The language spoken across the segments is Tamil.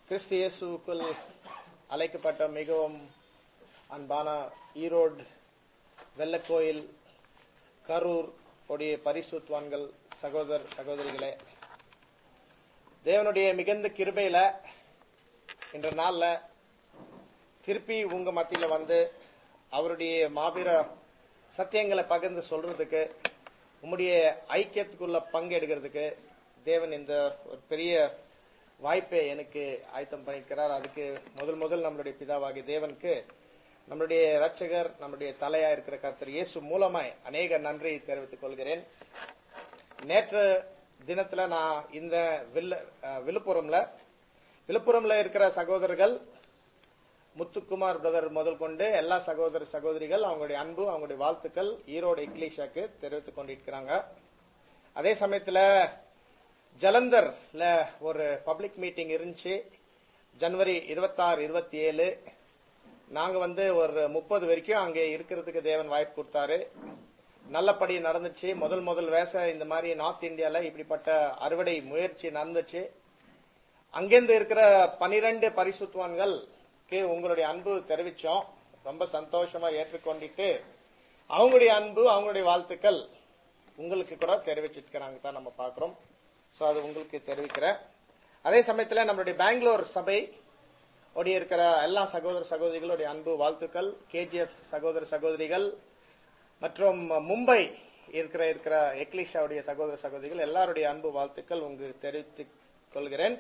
கிறிஸ்து இயேசுக்குள் அழைக்கப்பட்ட மிகவும் அன்பான ஈரோடு வெள்ளக்கோயில் கரூர் உடைய பரிசுத்வான்கள் சகோதர சகோதரிகளே தேவனுடைய மிகுந்த கிருபையில இன்ற நாள்ல திருப்பி உங்க மத்தியில வந்து அவருடைய மாபெர சத்தியங்களை பகிர்ந்து சொல்றதுக்கு உம்முடைய ஐக்கியத்துக்குள்ள பங்கெடுக்கிறதுக்கு தேவன் இந்த ஒரு பெரிய வாய்ப்பை எனக்கு ஆயத்தம் பண்ணியிருக்கிறார் அதுக்கு முதல் முதல் நம்மளுடைய பிதாவாகிய தேவனுக்கு நம்மளுடைய ரட்சகர் நம்முடைய தலையா இருக்கிற கர்த்தர் இயேசு மூலமாய் அநேக நன்றி தெரிவித்துக் கொள்கிறேன் நேற்று தினத்துல நான் இந்த வில்ல- அஹ், விழுப்புரம்ல விழுப்புரம்ல இருக்கிற சகோதரர்கள் முத்துக்குமார் பிரதர் முதல் கொண்டு எல்லா சகோதர சகோதரிகள் அவங்களுடைய அன்பு அவங்களுடைய வாழ்த்துக்கள் ஈரோடு இக்லீஷாக்கு தெரிவித்துக் கொண்டிருக்கிறாங்க அதே சமயத்துல ஜலந்தர்ல ஒரு பப்ளிக் மீட்டிங் இருந்துச்சு ஜனவரி இருபத்தாறு இருபத்தி ஏழு நாங்க வந்து ஒரு முப்பது வரைக்கும் அங்கே இருக்கிறதுக்கு தேவன் வாய்ப்பு கொடுத்தாரு நல்லபடி நடந்துச்சு முதல் முதல் வேச இந்த மாதிரி நார்த் இந்தியால இப்படிப்பட்ட அறுவடை முயற்சி நடந்துச்சு அங்கிருந்து இருக்கிற பனிரெண்டு பரிசுத்துவான்களுக்கு உங்களுடைய அன்பு தெரிவிச்சோம் ரொம்ப சந்தோஷமா ஏற்றுக்கொண்டிட்டு அவங்களுடைய அன்பு அவங்களுடைய வாழ்த்துக்கள் உங்களுக்கு கூட தெரிவிச்சிருக்கிறாங்க தான் நம்ம பாக்குறோம் சோ அது உங்களுக்கு தெரிவிக்கிறேன் அதே சமயத்துல நம்மளுடைய பெங்களூர் சபை உடைய இருக்கிற எல்லா சகோதர சகோதரிகளுடைய அன்பு வாழ்த்துக்கள் கேஜிஎஃப் சகோதர சகோதரிகள் மற்றும் மும்பை இருக்கிற இருக்கிற எக்லிஷாவுடைய சகோதர சகோதரிகள் எல்லாருடைய அன்பு வாழ்த்துக்கள் உங்களுக்கு தெரிவித்துக் கொள்கிறேன்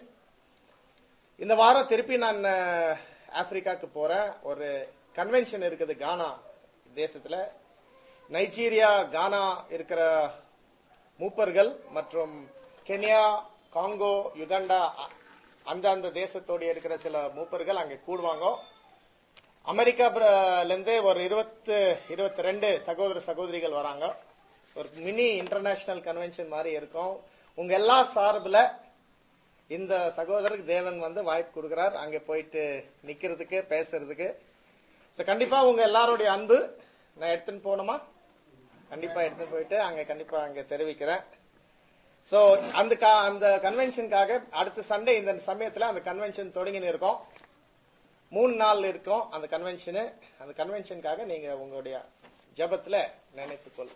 இந்த வாரம் திருப்பி நான் அஹ், ஆப்பிரிக்காக்கு போறேன் ஒரு கன்வென்ஷன் இருக்குது கானா தேசத்துல நைஜீரியா கானா இருக்கிற மூப்பர்கள் மற்றும் கென்யா காங்கோ யுகண்டா அ- அந்த அந்த தேசத்தோட இருக்கிற சில மூப்பர்கள் அங்க கூடுவாங்க அமெரிக்கால இருந்து ஒரு இருபத்து இருபத்தி ரெண்டு சகோதர சகோதரிகள் வராங்க ஒரு மினி இன்டர்நேஷனல் கன்வென்ஷன் மாதிரி இருக்கும் உங்க எல்லா சார்புல இந்த சகோதரருக்கு தேவன் வந்து வாய்ப்பு கொடுக்கிறார் அங்க போயிட்டு நிக்கிறதுக்கு பேசுறதுக்கு So, கண்டிப்பா உங்க எல்லாருடைய அன்பு நான் எடுத்துன்னு போகணுமா கண்டிப்பா எடுத்துன்னு போயிட்டு அங்க கண்டிப்பா அங்க தெரிவிக்கிறேன் சோ அந்த கா- அந்த கன்வென்ஷனுக்காக அடுத்த சண்டே இந்த சமயத்துல அந்த கன்வென்ஷன் தொடங்கி இருக்கோம் மூணு நாள் இருக்கும் அந்த கன்வென்ஷனு அந்த கன்வென்ஷனுக்காக நீங்க உங்களுடைய ஜெபத்துல நினைத்துக்கொள்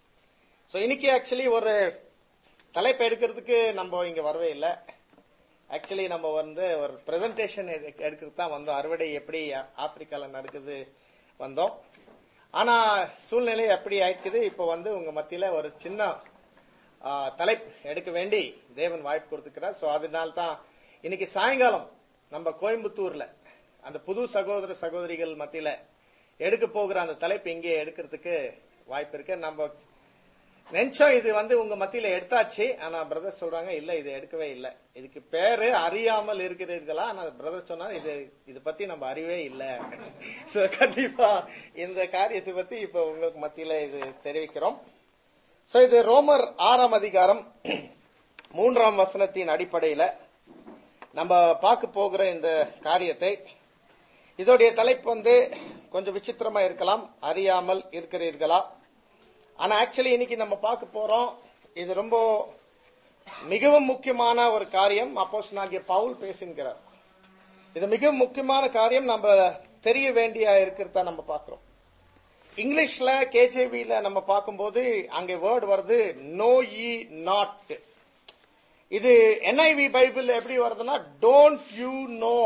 சோ இன்னைக்கு ஆக்சுவலி ஒரு தலைப்பு எடுக்கிறதுக்கு நம்ம இங்க வரவே இல்லை ஆக்சுவலி நம்ம வந்து ஒரு பிரசன்டேஷன் எடுக்கிறது தான் வந்தோம் அறுவடை எப்படி ஆப்பிரிக்கால நடக்குது வந்தோம் ஆனா சூழ்நிலை எப்படி ஆயிடுக்குது இப்போ வந்து உங்க மத்தியில ஒரு சின்ன ஆ, தலைப்பு எடுக்க வேண்டி தேவன் வாய்ப்பு கொடுத்துக்கிறார் சோ அதனால தான் இன்னைக்கு சாயங்காலம் நம்ம கோயம்புத்தூர்ல அந்த புது சகோதர சகோதரிகள் மத்தியில எடுக்க போகிற அந்த தலைப்பு இங்கே எடுக்கிறதுக்கு வாய்ப்பு இருக்கு நம்ம நினைச்சோம் இது வந்து உங்க மத்தியில எடுத்தாச்சு ஆனா பிரதர் சொல்றாங்க இல்ல இது எடுக்கவே இல்ல இதுக்கு பேரு அறியாமல் இருக்கிறீர்களா ஆனா பிரதர் சொன்னார் இது இது பத்தி நம்ம அறிவே இல்ல So, கண்டிப்பா இந்த காரியத்தை பத்தி இப்ப உங்களுக்கு மத்தியில இது தெரிவிக்கிறோம் சோ இது ரோமர் ஆறாம் அதிகாரம் மூன்றாம் வசனத்தின் அடிப்படையில நம்ம பார்க்க போகிற இந்த காரியத்தை இதோடைய தலைப்பு வந்து கொஞ்சம் விசித்திரமா இருக்கலாம் அறியாமல் இருக்கிறீர்களா ஆனா ஆக்சுவலி இன்னைக்கு நம்ம பார்க்க போறோம் இது ரொம்ப மிகவும் முக்கியமான ஒரு காரியம் அப்போஸ் நாகிய பவுல் பேசுகிறார் இது மிகவும் முக்கியமான காரியம் நம்ம தெரிய வேண்டிய இருக்கிறதா நம்ம பார்க்கிறோம் இங்கிலீஷ்ல கேஜேவில நம்ம பார்க்கும்போது அங்க வேர்டு வருது நோ ஈ நாட் இது என்ஐவி பைபிள் எப்படி வருதுன்னா டோன்ட் யூ நோ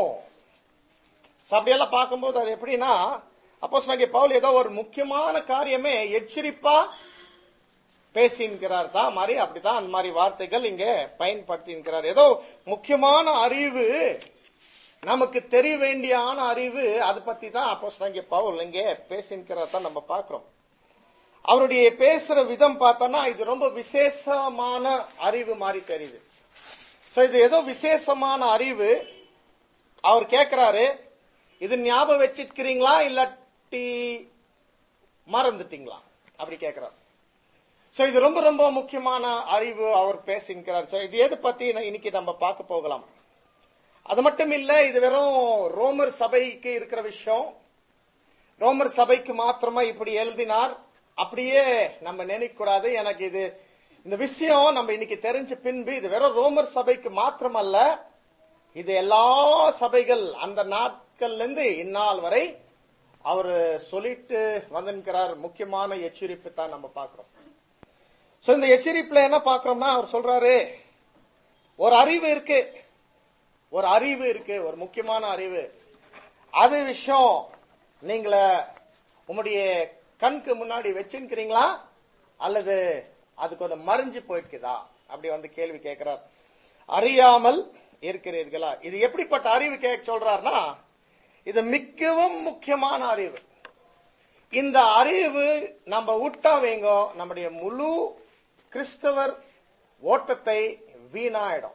So, அப்படியெல்லாம் பார்க்கும்போது அது எப்படின்னா அப்போஸ் நாங்க பவுல் ஏதோ ஒரு முக்கியமான காரியமே எச்சரிப்பா பேசின்கிறார் தான் மாதிரி அப்படிதான் அந்த மாதிரி வார்த்தைகள் இங்க பயன்படுத்தின்கிறார் ஏதோ முக்கியமான அறிவு நமக்கு தெரிய வேண்டியான அறிவு அதை பத்தி தான் அப்போஸ் நாங்க பவுல் இங்க பேசின்கிறார் தான் நம்ம பார்க்கிறோம் அவருடைய பேசுற விதம் பார்த்தோம்னா இது ரொம்ப விசேஷமான அறிவு மாதிரி தெரியுது சோ இது ஏதோ விசேஷமான அறிவு அவர் கேக்குறாரு இது ஞாபகம் வச்சிருக்கிறீங்களா இல்லாட்டி மறந்துட்டீங்களா அப்படி கேக்குறாரு சோ இது ரொம்ப ரொம்ப முக்கியமான அறிவு அவர் பேசியிருக்கிறார் சோ இது எது பத்தி ந- இன்னைக்கு நம்ம பார்க்க போகலாம் அது மட்டும் இல்ல இது வெறும் ரோமர் சபைக்கு இருக்கிற விஷயம் ரோமர் சபைக்கு மாத்திரமா இப்படி எழுதினார் அப்படியே நம்ம நினைக்க கூடாது எனக்கு இது இந்த விஷயம் நம்ம இன்னைக்கு தெரிஞ்ச பின்பு இது வெறும் ரோமர் சபைக்கு மாத்திரமல்ல இது எல்லா சபைகள் அந்த நாட்கள்ல இருந்து இந்நாள் வரை அவர் சொல்லிட்டு வந்திருக்கிறார் முக்கியமான எச்சரிப்பு தான் நம்ம பார்க்கிறோம் சோ இந்த எச்சரிப்புல என்ன பார்க்கிறோம்னா அவர் சொல்றாரு ஒரு அறிவு இருக்கு ஒரு அறிவு இருக்கு ஒரு முக்கியமான அறிவு அது விஷயம் நீங்கள உங்களுடைய கண்க்கு முன்னாடி வச்சிருக்கிறீங்களா அல்லது அது கொஞ்சம் மறைஞ்சு போயிருக்குதா அப்படி வந்து கேள்வி கேட்கிறார் அறியாமல் இருக்கிறீர்களா இது எப்படிப்பட்ட அறிவு கேட்க சொல்றாருன்னா இது மிகவும் முக்கியமான அறிவு இந்த அறிவு நம்ம விட்டா வைங்க நம்முடைய முழு கிறிஸ்தவர் ஓட்டத்தை வீணாயிடும்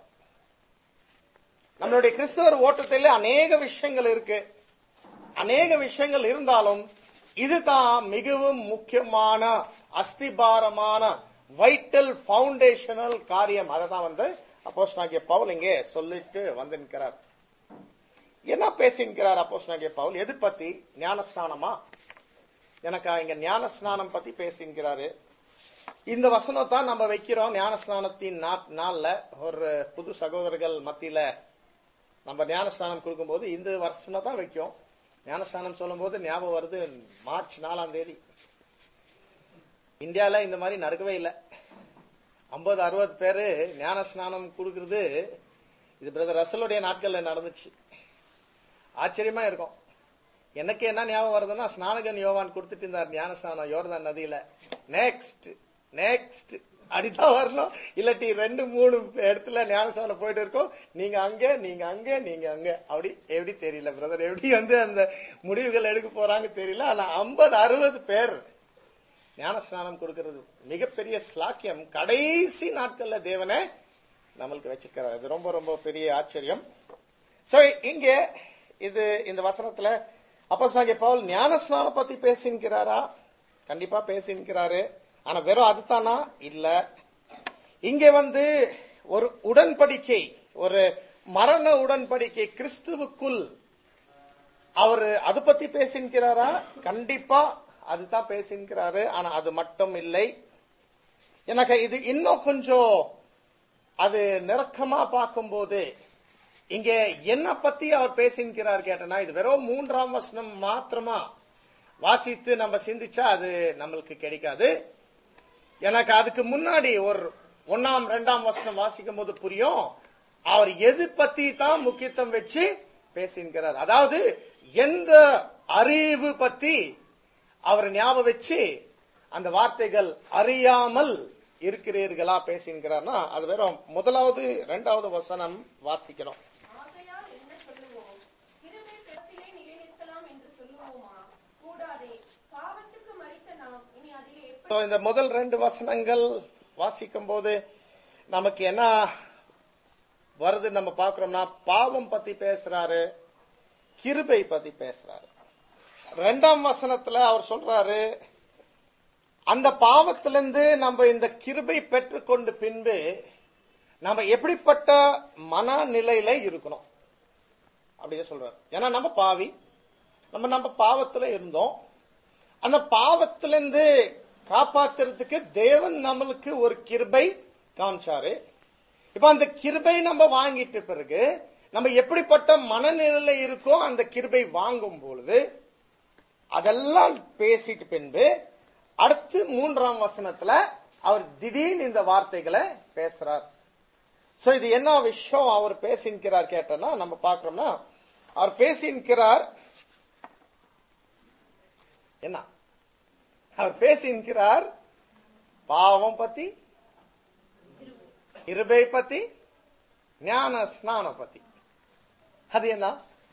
நம்மளுடைய கிறிஸ்தவர் ஓட்டத்திலே அநேக விஷயங்கள் இருக்கு அநேக விஷயங்கள் இருந்தாலும் இதுதான் மிகவும் முக்கியமான அஸ்திபாரமான வைட்டல் பவுண்டேஷனல் காரியம் அதை தான் வந்து அப்போஸ் நாகிய பவுல் இங்கே சொல்லிட்டு வந்திருக்கிறார் என்ன பேசியிருக்கிறார் அப்போஸ் நாகிய பவுல் எது பத்தி ஞானஸ்நானமா எனக்கு இங்க ஞானஸ்நானம் பத்தி பேசியிருக்கிறாரு இந்த வசனம் தான் நம்ம வைக்கிறோம் ஞானஸ்நானத்தின் நாட்- நாள்ல ஒரு புது சகோதரர்கள் மத்தியில நம்ம ஞானஸ்நானம் கொடுக்கும்போது இந்த வருஷம் தான் வைக்கும் ஞானஸ்நானம் சொல்லும்போது ஞாபகம் வருது மார்ச் நாலாம் தேதி இந்தியால இந்த மாதிரி நடக்கவே இல்லை ஐம்பது அறுபது பேரு ஞானஸ்நானம் கொடுக்கறது இது பிரதர் ரசலுடைய நாட்கள்ல நடந்துச்சு ஆச்சரியமா இருக்கும் எனக்கு என்ன ஞாபகம் வருதுன்னா ஸ்நானகன் யோவான் கொடுத்துட்டு இருந்தார் ஞானஸ்நானம் யோர்தான் நதியில நெக்ஸ்ட் நெக்ஸ்ட் அடிதான் வரணும் இல்லாட்டி ரெண்டு மூணு இடத்துல ஞானஸ்நானம் போயிட்டு இருக்கோம் நீங்க அங்க நீங்க அங்க நீங்க அங்க அப்படி எப்படி தெரியல பிரதர் எப்படி வந்து அந்த முடிவுகள் எடுக்க போறாங்க தெரியல ஆனா ஐம்பது அறுபது பேர் ஞானஸ்நானம் கொடுக்கிறது மிகப்பெரிய ஸ்லாக்கியம் கடைசி நாட்கள்ல தேவனை நம்மளுக்கு வச்சிருக்கிறார் இது ரொம்ப ரொம்ப பெரிய ஆச்சரியம் சோ இங்க இது இந்த வசனத்துல அப்போஸ்தலனாகிய பவுல் ஞானஸ்நானம் பத்தி பேசின்கிறாரா கண்டிப்பா பேசின்கிறாரு ஆனா வெறும் அதுதானா இல்ல இங்க வந்து ஒரு உடன்படிக்கை ஒரு மரண உடன்படிக்கை கிறிஸ்துவுக்குள் அவரு அது பத்தி பேசின்கிறாரா கண்டிப்பா அதுதான் பேசின்கிறாரு ஆனா அது மட்டும் இல்லை எனக்கு இது இன்னும் கொஞ்சம் அது நெருக்கமா பார்க்கும்போது இங்க என்ன பத்தி அவர் பேசின்கிறார் கேட்டனா இது வெறும் மூன்றாம் வசனம் மாத்திரமா வாசித்து நம்ம சிந்திச்சா அது நம்மளுக்கு கிடைக்காது எனக்கு அதுக்கு முன்னாடி ஒரு ஒன்னாம் ரெண்டாம் வசனம் வாசிக்கும் போது புரியும் அவர் எது பத்தி தான் முக்கியத்துவம் வச்சு பேசின்கிறார் அதாவது எந்த அறிவு பத்தி அவர் ஞாபகம் வச்சு அந்த வார்த்தைகள் அறியாமல் இருக்கிறீர்களா பேசின்கிறார்னா அது வெறும் முதலாவது இரண்டாவது வசனம் வாசிக்கணும் ஆகையால் என்ன சொல்லுவோம் கிருபை பெறத்திலே நிலைநிற்கலாம் என்று சொல்லுவோமா கூடாதே பாவத்துக்கு மறித்த நாம் இனி அதிலே எப்படி So, இந்த முதல் ரெண்டு வசனங்கள் வாசிக்கும் போது நமக்கு என்ன வருது நம்ம பார்க்கிறோம்னா பாவம் பத்தி பேசுறாரு கிருபை பத்தி பேசுறாரு ரெண்டாம் வசனத்துல அவர் சொல்றாரு அந்த பாவத்திலிருந்து நம்ம இந்த கிருபை பெற்றுக்கொண்டு பின்பு நம்ம எப்படிப்பட்ட மனநிலையில இருக்கணும் அப்படியே சொல்றாரு ஏன்னா நம்ம பாவி நம்ம நம்ம பாவத்துல இருந்தோம் அந்த பாவத்திலிருந்து காப்பாத்துறதுக்கு தேவன் நம்மளுக்கு ஒரு கிருபை காமிச்சாரு இப்ப அந்த கிருபை நம்ம வாங்கிட்ட பிறகு நம்ம எப்படிப்பட்ட மனநிலையில இருக்கோ அந்த கிருபை வாங்கும் பொழுது அதெல்லாம் பேசிட்டு பின்பு அடுத்து மூன்றாம் வசனத்துல அவர் திடீர்னு இந்த வார்த்தைகளை பேசுறார் சோ இது என்ன விஷயம் அவர் பேசின்கிறார் கேட்டோம்னா நம்ம பார்க்கிறோம்னா அவர் பேசின்கிறார் என்ன அவர் பேசின்கிறார் பாவம் பத்தி இருபை பத்தி ஞான ஸ்நானம் பத்தி அது என்ன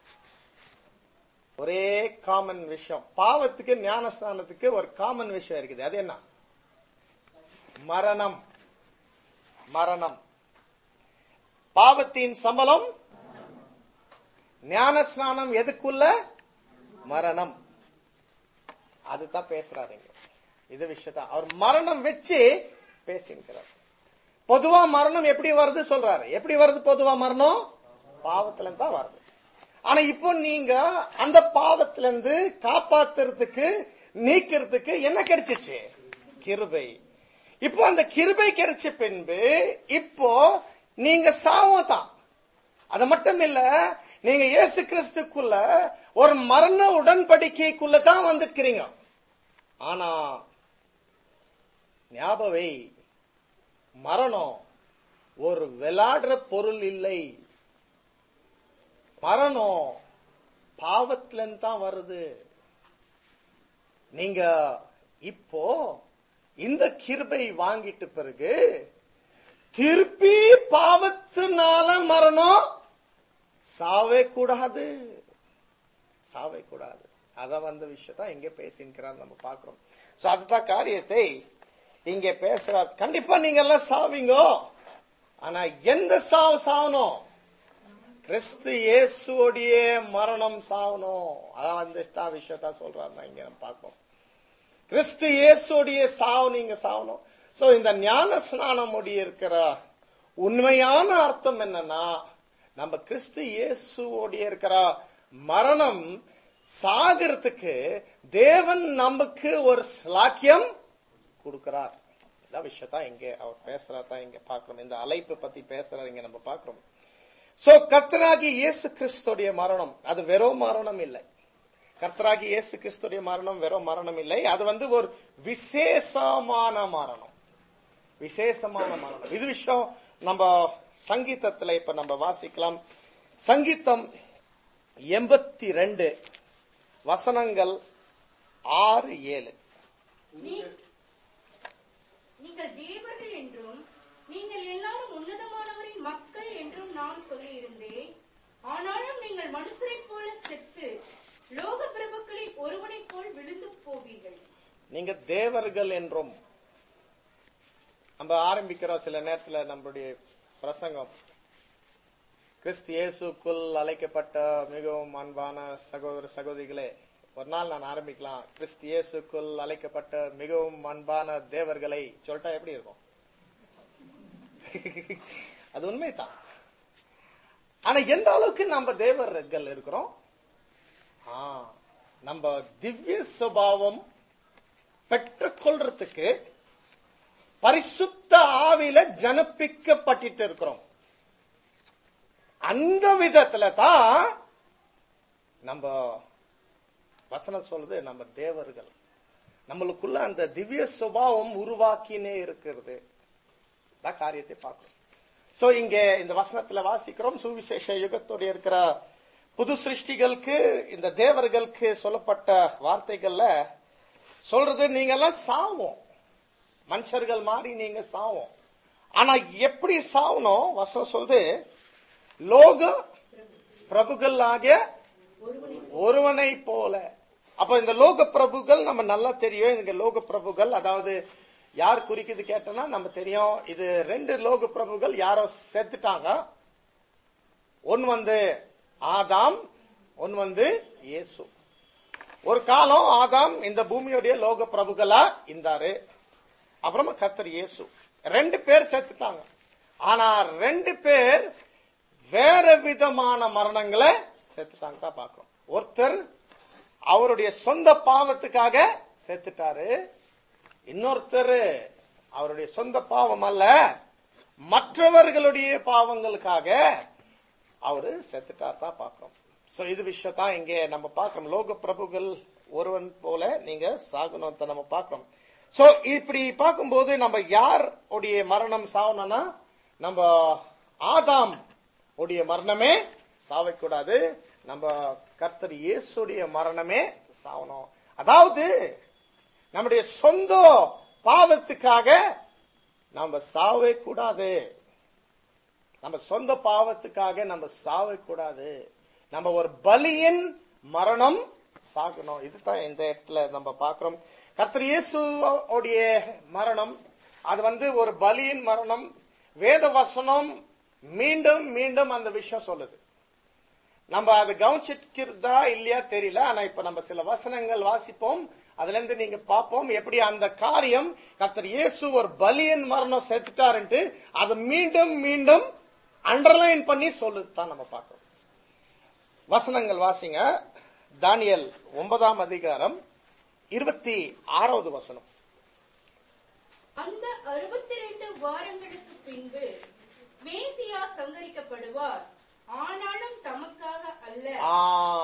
ஒரே காமன் விஷயம் பாவத்துக்கு ஞான ஸ்நானத்துக்கு ஒரு காமன் விஷயம் இருக்குது அது என்ன மரணம் மரணம் பாவத்தின் சம்பளம் ஞான ஸ்நானம் எதுக்குள்ள மரணம் அதுதான் பேசுறாரு இங்க. இது விஷயத்தான் அவர் மரணம் வச்சு பேசியிருக்கிறார் பொதுவா மரணம் எப்படி வருது சொல்றாரு எப்படி வருது பொதுவா மரணம் பாவத்துல இருந்து தான் வருது ஆனா இப்போ நீங்க அந்த பாவத்துல இருந்து காப்பாத்துறதுக்கு நீக்கிறதுக்கு என்ன கிடைச்சிச்சு கிருபை இப்போ அந்த கிருபை கிடைச்ச பின்பு இப்போ நீங்க சாவம் தான் அது மட்டும் இல்ல நீங்க இயேசு கிறிஸ்துக்குள்ள ஒரு மரண உடன்படிக்கைக்குள்ள தான் வந்திருக்கிறீங்க ஆனா ஞாபவை மரணம் ஒரு விளையாடுற பொருள் இல்லை மரணம் பாவத்துல தான் வருது நீங்க இப்போ இந்த கிருபை வாங்கிட்ட பிறகு திருப்பி பாவத்தினால மரணம் சாவே கூடாது சாவே கூடாது அத வந்த விஷயத்த இங்க பேசிக்கிறார் நம்ம பாக்குறோம் சோ அதுதான் காரியத்தை இங்க பேசுறார் கண்டிப்பா நீங்க எல்லாம் சாவீங்க ஆனா எந்த சாவு சாவணும் கிறிஸ்து இயேசுடைய மரணம் சாவணும் அதான் அந்த ஸ்தா- விஷயத்த சொல்றாரு நான் இங்க நம்ம பார்ப்போம் கிறிஸ்து இயேசுடைய சாவு நீங்க சாவணும் சோ இந்த ஞான ஸ்நானம் உடைய இருக்கிற உண்மையான அர்த்தம் என்னன்னா நம்ம கிறிஸ்து இயேசுவோடைய இருக்கிற மரணம் சாகிறதுக்கு தேவன் நமக்கு ஒரு ஸ்லாக்கியம் கொடுக்கிறார் இதான் விஷயத்தான் இங்க அவர் பேசுறதா இங்க பாக்குறோம் இந்த அழைப்பு பத்தி பேசுறாரு இங்க நம்ம பாக்குறோம் சோ கர்த்தராகி இயேசு கிறிஸ்துடைய மரணம் அது வெறும் மரணம் இல்லை கர்த்தராகி இயேசு கிறிஸ்துடைய மரணம் வெறும் மரணம் இல்லை அது வந்து ஒரு விசேஷமான மரணம் விசேஷமான மரணம் இது விஷயம் நம்ம சங்கீதத்துல இப்ப நம்ம வாசிக்கலாம் சங்கீதம் எண்பத்தி ரெண்டு வசனங்கள் ஆறு ஏழு நீ- நீங்கள் தேவர்கள் என்றும் நீங்கள் எல்லாரும் உன்னதமானவரின் மக்கள் என்றும் நான் சொல்லியிருந்தேன் ஆனாலும் நீங்கள் மனுஷரைப் போல செத்து லோக பிரபுக்களில் ஒருவனைப் போல் விழுந்து போவீர்கள் நீங்க தேவர்கள் என்றும் நம்ம ஆரம்பிக்கிறோம் சில நேரத்துல நம்மளுடைய பிரசங்கம் கிறிஸ்து இயேசுக்குள் அழைக்கப்பட்ட மிகவும் அன்பான சகோதர சகோதரிகளே ஒரு நாள் நான் ஆரம்பிக்கலாம் கிறிஸ்து இயேசுக்குள் அழைக்கப்பட்ட மிகவும் அன்பான தேவர்களை சொல்லிட்டா எப்படி இருக்கும் அது உண்மைதான் ஆனா எந்த அளவுக்கு நம்ம தேவர்கள் இருக்கிறோம் ஆ, நம்ம திவ்ய சுபாவம் பெற்றுக்கொள்றதுக்கு பரிசுத்த ஆவியில ஜனப்பிக்கப்பட்டிட்டு இருக்கிறோம் அந்த விதத்துல தான் நம்ம வசனம் சொல்லுது நம்ம தேவர்கள் நம்மளுக்குள்ள அந்த திவ்ய சுபாவம் உருவாக்கினே இருக்கிறது தான் காரியத்தை பார்க்கிறோம் சோ இங்க இந்த வசனத்துல வாசிக்கிறோம் சுவிசேஷ யுகத்தோட இருக்கிற புது சிருஷ்டிகளுக்கு இந்த தேவர்களுக்கு சொல்லப்பட்ட வார்த்தைகள்ல சொல்றது நீங்க எல்லாம் சாவோம் மனுஷர்கள் மாதிரி நீங்க சாவோம் ஆனா எப்படி சாவணும் வசனம் சொல்லுது லோக பிரபுகள் ஆகிய ஒருவனை போல அப்ப இந்த லோக பிரபுகள் நம்ம நல்லா தெரியும் இங்க லோக பிரபுகள் அதாவது யார் குறிக்குது கேட்டோம்னா நம்ம தெரியும் இது ரெண்டு லோக பிரபுகள் யாரோ செத்துட்டாங்க ஒன்னு வந்து ஆதாம் ஒன்னு வந்து இயேசு ஒரு காலம் ஆதாம் இந்த பூமியுடைய லோக பிரபுகளா இருந்தாரு அப்புறமா கத்தர் இயேசு ரெண்டு பேர் செத்துட்டாங்க ஆனா ரெண்டு பேர் வேற விதமான மரணங்களை செத்துட்டாங்க தான் பார்க்கிறோம் ஒருத்தர் அவருடைய சொந்த பாவத்துக்காக செத்துட்டாரு இன்னொருத்தர் அவருடைய சொந்த பாவம் அல்ல மற்றவர்களுடைய பாவங்களுக்காக அவரு செத்துட்டார் தான் பார்க்கிறோம் சோ இது விஷயத்தான் இங்கே நம்ம பார்க்கிறோம் லோக பிரபுகள் ஒருவன் போல நீங்க சாகனத்தை நம்ம பார்க்கிறோம் சோ இப்படி பார்க்கும்போது நம்ம யார் உடைய மரணம் சாகணும்னா நம்ம ஆதாம் உடைய மரணமே சாவக்கூடாது நம்ம கர்த்தர் இயேசுடைய மரணமே சாவணும் அதாவது நம்முடைய சொந்த பாவத்துக்காக நம்ம சாவே கூடாது நம்ம சொந்த பாவத்துக்காக நம்ம சாவே கூடாது நம்ம ஒரு பலியின் மரணம் சாகணும் இதுதான் இந்த இடத்துல நம்ம பார்க்கிறோம் கர்த்தர் இயேசுடைய மரணம் அது வந்து ஒரு பலியின் மரணம் வேத வசனம் மீண்டும் மீண்டும் அந்த விஷயம் சொல்லுது நம்ம அதை கவனிச்சிருக்கிறதா இல்லையா தெரியல ஆனா இப்ப நம்ம சில வசனங்கள் வாசிப்போம் அதுல இருந்து நீங்க பார்ப்போம் எப்படி அந்த காரியம் கர்த்தர் இயேசு ஒரு பலியன் மரணம் செத்துட்டாருன்ட்டு அதை மீண்டும் மீண்டும் அண்டர்லைன் பண்ணி சொல்லுதான் நம்ம பார்க்கிறோம் வசனங்கள் வாசிங்க தானியல் ஒன்பதாம் அதிகாரம் இருபத்தி ஆறாவது வசனம் அந்த அறுபத்தி ரெண்டு வாரங்களுக்கு பின்பு மேசியா சங்கரிக்கப்படுவார் ஆனாலும் தமக்காக அல்ல ஆ,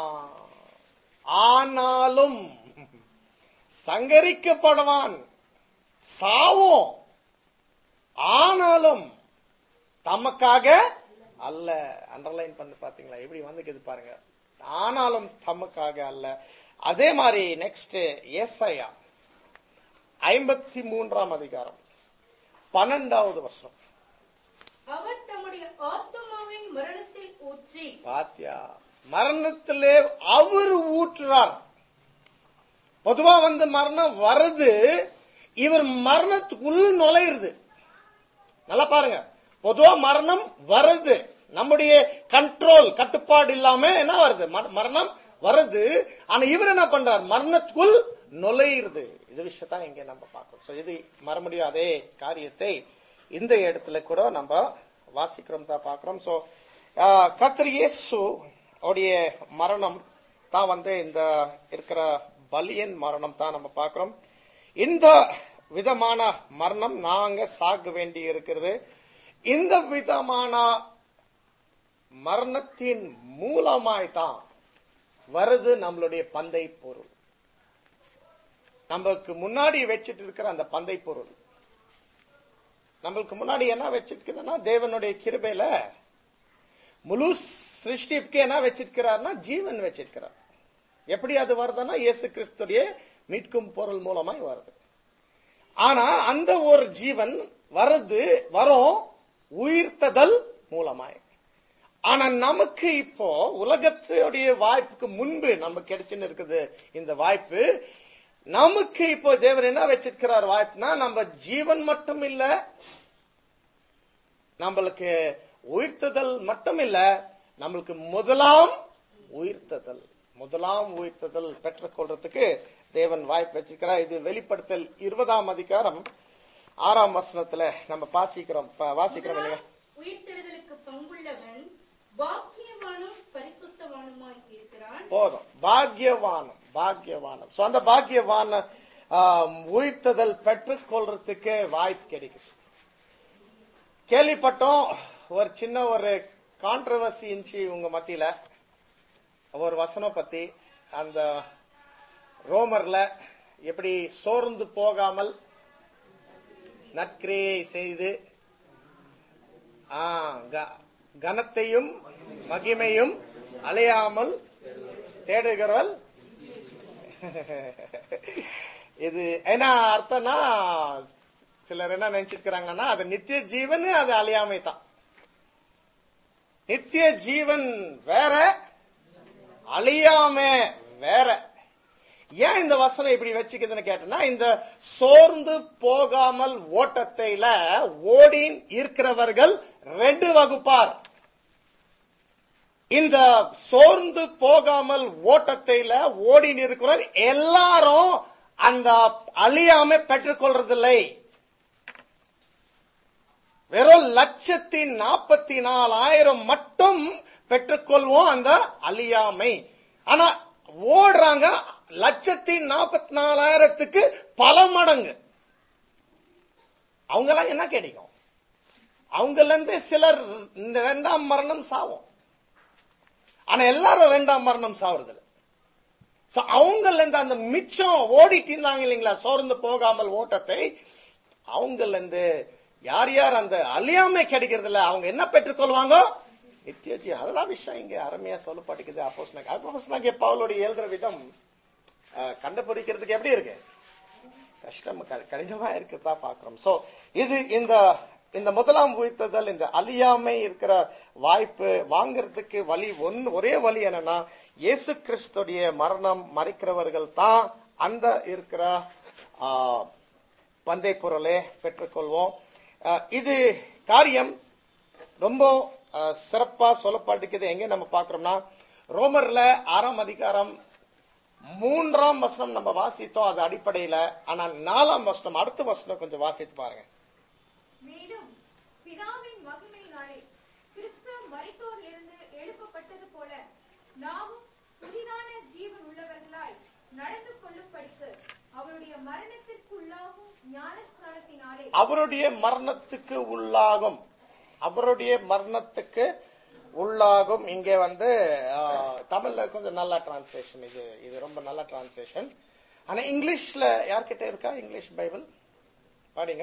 ஆனாலும் சங்கரிக்கப்படுவான் சாவும் ஆனாலும் தமக்காக அல்ல அண்டர்லைன் பண்ணி பாத்தீங்களா எப்படி வந்துக்குது பாருங்க ஆனாலும் தமக்காக அல்ல அதே மாதிரி நெக்ஸ்ட் ஏசாயா ஐம்பத்தி மூன்றாம் அதிகாரம் பன்னெண்டாவது வருஷம் அவர் தம்முடைய ஆத்துமாவை மரணத்தில் ஊற்றி பாத்தியா மரணத்திலே அவர் ஊற்றுறார் பொதுவா வந்து மரணம் வருது இவர் மரணத்துக்குள் நுழையுது நல்லா பாருங்க பொதுவா மரணம் வருது நம்முடைய கண்ட்ரோல் கட்டுப்பாடு இல்லாம என்ன வருது மர- மரணம் வருது ஆனா இவர் என்ன பண்றார் மரணத்துக்குள் நுழையுது இது விஷயத்தான் இங்க நம்ம பார்க்கிறோம் So, இது மறுபடியும் அதே காரியத்தை இந்த இடத்துல கூட நம்ம வாசிக்கிறோம் தான் பார்க்கிறோம் சோ கர்த்தர் இயேசு உடைய மரணம் தான் வந்து இந்த இருக்கிற பலியன் மரணம் தான் நம்ம பார்க்கிறோம் இந்த விதமான மரணம் நாங்க சாக வேண்டி இருக்கிறது இந்த விதமான மரணத்தின் மூலமாய் தான் வருது நம்மளுடைய பந்தை பொருள் நமக்கு முன்னாடி வச்சிட்டு இருக்கிற அந்த பந்தை பொருள் நம்மளுக்கு முன்னாடி என்ன வச்சிருக்குதுன்னா தேவனுடைய கிருபையில முழு சிருஷ்டிக்கு என்ன வச்சிருக்கிறார்னா ஜீவன் வச்சிருக்கிறார் எப்படி அது வருதுன்னா இயேசு கிறிஸ்துடைய மீட்கும் பொருள் மூலமாய் வருது ஆனா அந்த ஒரு ஜீவன் வருது வரும் உயிர்த்ததல் மூலமாய் ஆனா நமக்கு இப்போ உலகத்துடைய வாய்ப்புக்கு முன்பு நமக்கு கிடைச்சுன்னு இருக்குது இந்த வாய்ப்பு நமக்கு இப்போ தேவன் என்ன வச்சிருக்கிறார் வாய்ப்புனா நம்ம ஜீவன் மட்டும் இல்ல நம்மளுக்கு உயிர்த்ததல் மட்டும் இல்ல நம்மளுக்கு முதலாம் உயிர்த்ததல் முதலாம் உயிர்த்ததல் பெற்றுக்கொள்றதுக்கு தேவன் வாய்ப்பு வச்சிருக்கிறார் இது வெளிப்படுத்தல் இருபதாம் அதிகாரம் ஆறாம் வசனத்துல நம்ம பாசிக்கிறோம் ப- வாசிக்கிறோம் இல்லையா உயிர்த்தெழுதலுக்கு பங்குள்ளவன் பாக்கியவானும் பரிசுத்தவானுமாய் இருக்கிறான் போதும் பாக்கியவானம் பாக்கியவானம் சோ அந்த பாக்கியவான ஆம், உயிர்த்ததல் பெற்றுக்கொள்றதுக்கு வாய்ப்பு கிடைக்குது கேள்விப்பட்டோம் ஒரு சின்ன ஒரு கான்ட்ரவர்சி இருந்துச்சு உங்க மத்தியில ஒரு வசனம் பத்தி அந்த ரோமர்ல எப்படி சோர்ந்து போகாமல் நற்கிரியை செய்து ஆ, க- கனத்தையும் மகிமையும் அலையாமல் தேடுகிறவள் இது என்ன அர்த்தம்னா சிலர் என்ன நினைச்சிருக்கிறாங்கன்னா அது நித்திய ஜீவன் அது அழியாமை தான் நித்திய ஜீவன் வேற அழியாம வேற ஏன் இந்த வசனம் இப்படி வச்சுக்குதுன்னு கேட்டனா இந்த சோர்ந்து போகாமல் ஓட்டத்தைல ஓடி இருக்கிறவர்கள் ரெண்டு வகுப்பார் இந்த சோர்ந்து போகாமல் ஓட்டத்தைல ஓடி இருக்கிறவர் எல்லாரும் அந்த அழியாம பெற்றுக்கொள்றதில்லை வெறும் லட்சத்தி நாற்பத்தி நாலாயிரம் மட்டும் பெற்றுக்கொள்வோம் அந்த அழியாமை ஆனா ஓடுறாங்க லட்சத்தி நாற்பத்தி நாலாயிரத்துக்கு பல மடங்கு அவங்கெல்லாம் என்ன கிடைக்கும் அவங்கல இருந்து சிலர் இந்த ரெண்டாம் மரணம் சாவும் ஆனா எல்லாரும் ரெண்டாம் மரணம் சாவுறது இல்ல So, அவங்கல இருந்து அந்த மிச்சம் ஓடிட்டு இருந்தாங்க இல்லைங்களா சோர்ந்து போகாமல் ஓட்டத்தை அவங்கல இருந்து யார் யார் அந்த அழியாமை கிடைக்கிறது இல்ல அவங்க என்ன பெற்றுக்கொள்வாங்க நித்திய ஜீவன் அதெல்லாம் விஷயம் இங்க அருமையா சொல்லப்பட்டிருக்குது அப்போஸ் அப்போஸ் பவுலோட எழுதுற விதம் அஹ், கண்டுபிடிக்கிறதுக்கு எப்படி இருக்கு கஷ்டம் க- கடினமா இருக்கிறதா பாக்குறோம் சோ இது இந்த இந்த முதலாம் உயிர்த்ததல் இந்த அழியாமை இருக்கிற வாய்ப்பு வாங்குறதுக்கு வழி ஒன்னு ஒரே வழி என்னன்னா இயேசு கிறிஸ்துடைய மரணம் மறைக்கிறவர்கள் தான் அந்த இருக்கிற ஆ, பந்தை பொருளை பெற்றுக்கொள்வோம் ஆ, இது காரியம் ரொம்ப ஆ, சிறப்பா சொல்லப்பட்டிருக்குது எங்க நம்ம பாக்குறோம்னா ரோமர்ல ஆறாம் அதிகாரம் மூன்றாம் வசனம் நம்ம வாசித்தோம் அது அடிப்படையில ஆனா நாலாம் வசனம் அடுத்த வசனம் கொஞ்சம் வாசித்து பாருங்க மேலும் பிதாவின் மகிமையினாலே கிறிஸ்து மரித்தோரிலிருந்து எழுப்பப்பட்டது போல நாமும் புதிதான ஜீவன் உள்ளவர்களாய் நடந்து கொள்ளும்படிக்கு அவருடைய மரணத்திற்குள்ளாகும் ஞானஸ்தானத்தினாலே அவருடைய மரணத்துக்கு உள்ளாகும் அவருடைய மரணத்துக்கு உள்ளாகும் இங்கே வந்து ஆ, தமிழ்ல கொஞ்சம் நல்ல டிரான்ஸ்லேஷன் இது இது ரொம்ப நல்ல டிரான்ஸ்லேஷன் ஆனா இங்கிலீஷ்ல யார்கிட்ட இருக்கா இங்கிலீஷ் பைபிள் பாடிங்க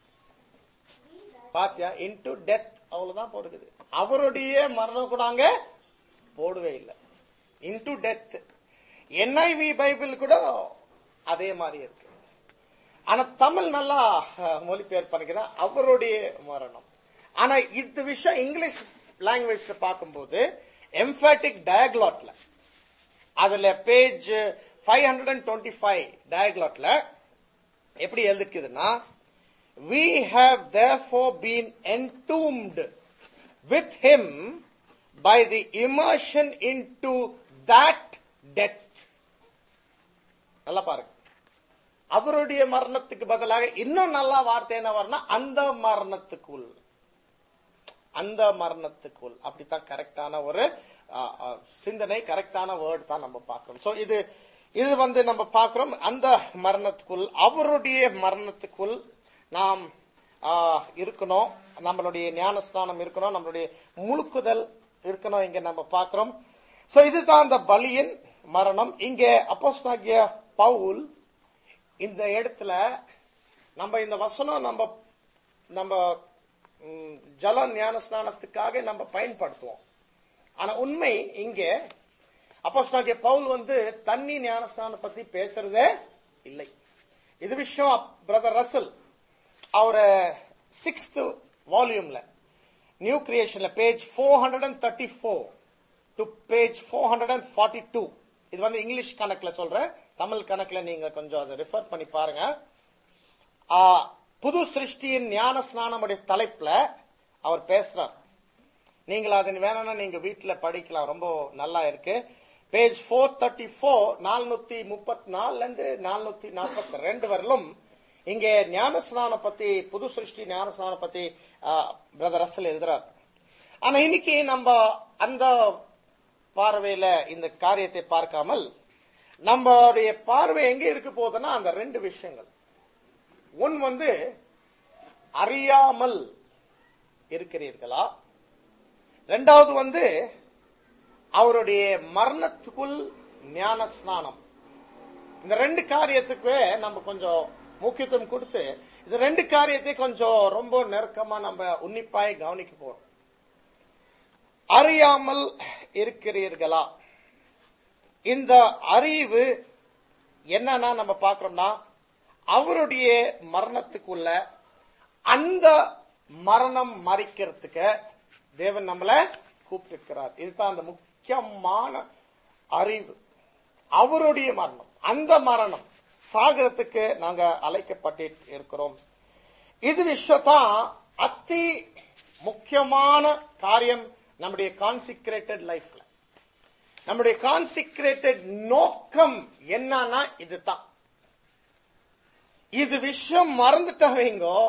பாத்தியா இன்டு டெத் அவ்வளவுதான் போடுது அவருடைய மரணம் கூட அங்க போடவே இல்லை இன்டு டெத் என்ஐவி பைபிள் கூட அதே மாதிரி இருக்கு ஆனா தமிழ் நல்லா அஹ், மொழிபெயர்ப்பு பண்ணிக்கிறேன் அவருடைய மரணம் ஆனா இந்த விஷயம் இங்கிலீஷ் லாங்குவேஜ்ல பார்க்கும்போது எம்பாட்டிக் டயக்லாட்ல அதுல page five hundred and twenty five டயக்லாட்ல எப்படி எழுதிக்குதுன்னா we have therefore been entombed with him by the immersion into that death நல்லா பாருங்க அவருடைய மரணத்துக்கு பதிலாக இன்னும் நல்ல வார்த்தை என்ன வரும்னா அந்த மரணத்துக்குள் அந்த மரணத்துக்குள் அப்படித்தான் கரெக்டான ஒரு ஆ, ஆ, சிந்தனை கரெக்டான வேர்ட் தான் நம்ம பார்க்கிறோம் சோ இது இது வந்து நம்ம பார்க்கிறோம் அந்த மரணத்துக்குள் அவருடைய மரணத்துக்குள் நாம் ஆ, இருக்கணும் நம்மளுடைய ஞானஸ்தானம் இருக்கணும் நம்மளுடைய முழுக்குதல் இருக்கணும் இங்க நம்ம பார்க்கிறோம் சோ இதுதான் அந்த பலியின் மரணம் இங்கே அப்போஸ்தலனாகிய பவுல் இந்த இடத்துல நம்ம இந்த வசனம் நம்ம நம்ம ம், ஜல ஞானஸ்நானத்துக்காக நம்ம பயன்படுத்துவோம் ஆனா உண்மை இங்கே அப்போஸ்தலனாகிய பவுல் வந்து தண்ணி ஞானஸ்நானம் பத்தி பேசுறதே இல்லை இது விஷயம் பிரதர் ரசல் அவர சிக்ஸ்த் வால்யூம்ல நியூ கிரியேஷன்ல page four hundred and thirty four to page four hundred and forty two இது வந்து இங்கிலீஷ் கணக்குல சொல்றேன் தமிழ் கணக்குல நீங்க கொஞ்சம் அதை ரெஃபர் பண்ணி பாருங்க ஆ, புது சிருஷ்டியின் ஞான ஸ்நானமுடைய தலைப்புல அவர் பேசுறார் நீங்கள் அதன் வேணும்னா நீங்க வீட்டுல படிக்கலாம் ரொம்ப நல்லா இருக்கு பேஜ் ஃபோர் தேர்ட்டி ஃபோர் நானூத்தி முப்பத்தி நாலுல இருந்து நானூத்தி நாற்பத்தி ரெண்டு வரலும் இங்கே ஞானஸ்நானம் பத்தி புது சிருஷ்டி ஞானஸ்நானம் பத்தி பிரதர் ரசல் எழுதுறார் ஆனா இன்னைக்கு நம்ம அந்த பார்வையில இந்த காரியத்தை பார்க்காமல் நம்மளுடைய பார்வை எங்க இருக்க போகுதுன்னா அந்த ரெண்டு விஷயங்கள் ஒன் வந்து அறியாமல் இருக்கிறீர்களா ரெண்டாவது வந்து அவருடைய மரணத்துக்குள் ஞான ஸ்நானம் இந்த ரெண்டு காரியத்துக்கு நம்ம கொஞ்சம் முக்கியத்துவம் கொடுத்து இந்த ரெண்டு காரியத்தை கொஞ்சம் ரொம்ப நெருக்கமா நம்ம உன்னிப்பாய் கவனிக்க போறோம் அறியாமல் இருக்கிறீர்களா இந்த அறிவு என்னன்னா நம்ம பார்க்கிறோம்னா அவருடைய மரணத்துக்குள்ள அந்த மரணம் மறிக்கிறதுக்கு தேவன் நம்மள கூப்பிட்டிருக்கிறார் இதுதான் அந்த முக்கியமான அறிவு அவருடைய மரணம் அந்த மரணம் சாகரத்துக்கு நாங்க அழைக்கப்பட்டு இருக்கிறோம் இது விஷயத்தான் அதி முக்கியமான காரியம் நம்முடைய கான்சிக்ரேட்டட் லைஃப்ல நம்முடைய கான்சிக்ரேட்டட் நோக்கம் என்னன்னா இதுதான் இது விஷயம் மறந்துட்டவங்கோ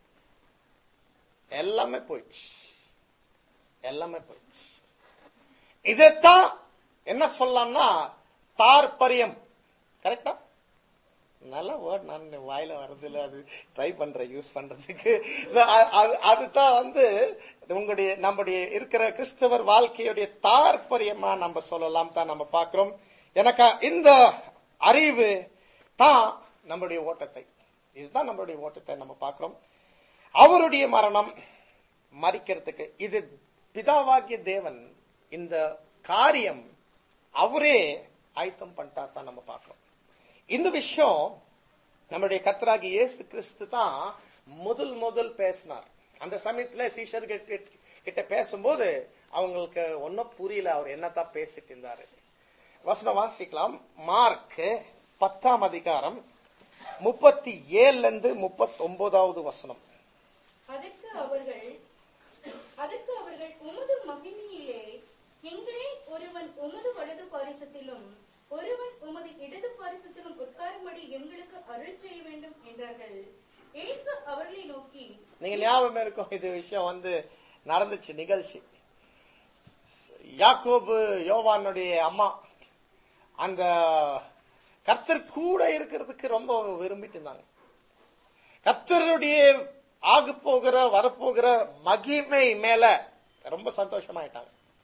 எல்லாமே போயிடுச்சு எல்லாமே போயிடுச்சு இதைத்தான் என்ன சொல்லலாம்னா தார்பரியம் கரெக்டா நல்ல வேர்ட் நான் வாயில வர்றது இல்ல அது ட்ரை பண்றேன் யூஸ் பண்றதுக்கு So, அ- அது- அதுதான் வந்து உங்களுடைய நம்முடைய இருக்கிற கிறிஸ்தவர் வாழ்க்கையுடைய தாற்பயமா நம்ம சொல்லலாம் தான் நம்ம பார்க்கிறோம் எனக்கு இந்த அறிவு தான் நம்முடைய ஓட்டத்தை இதுதான் நம்மளுடைய ஓட்டத்தை நம்ம பார்க்கிறோம் அவருடைய மரணம் மறிக்கிறதுக்கு இது பிதாவாகிய தேவன் இந்த காரியம் அவரே ஆயத்தம் பண்ணிட்டார் தான் நம்ம பார்க்கிறோம் இந்த விஷயம் நம்முடைய கத்தராகி இயேசு கிறிஸ்து தான் முதல் முதல் பேசினார் அந்த சமயத்துல சீஷர் கிட்ட பேசும்போது அவங்களுக்கு ஒன்னும் புரியல அவர் என்னத்தான் பேசிட்டு இருந்தாரு வசனம் வாசிக்கலாம் மார்க் பத்தாம் அதிகாரம் முப்பத்தி ஏழுல இருந்து முப்பத்தி ஒன்பதாவது வசனம் அதற்கு அவர்கள் அதற்கு அவர்கள் உமது மகிமையிலே எங்களில் ஒருவன் உமது வலது பாரிசத்திலும் ஒருவன் உமது இடது பாரிசத்திலும் உட்காரும்படி எங்களுக்கு அருள் செய்ய வேண்டும் என்றார்கள் இயேசு அவர்களை நோக்கி நீங்க ஞாபகம் இருக்கும் இது விஷயம் வந்து நடந்துச்சு நிகழ்ச்சி யாக்கோபு யோவானுடைய அம்மா அந்த கர்த்தர் கூட இருக்கிறதுக்கு ரொம்ப விரும்பிட்டு இருந்தாங்க கர்த்தருடைய ஆக போகிற வரப்போகிற மகிமை மேல ரொம்ப சந்தோஷமாயிட்டாங்க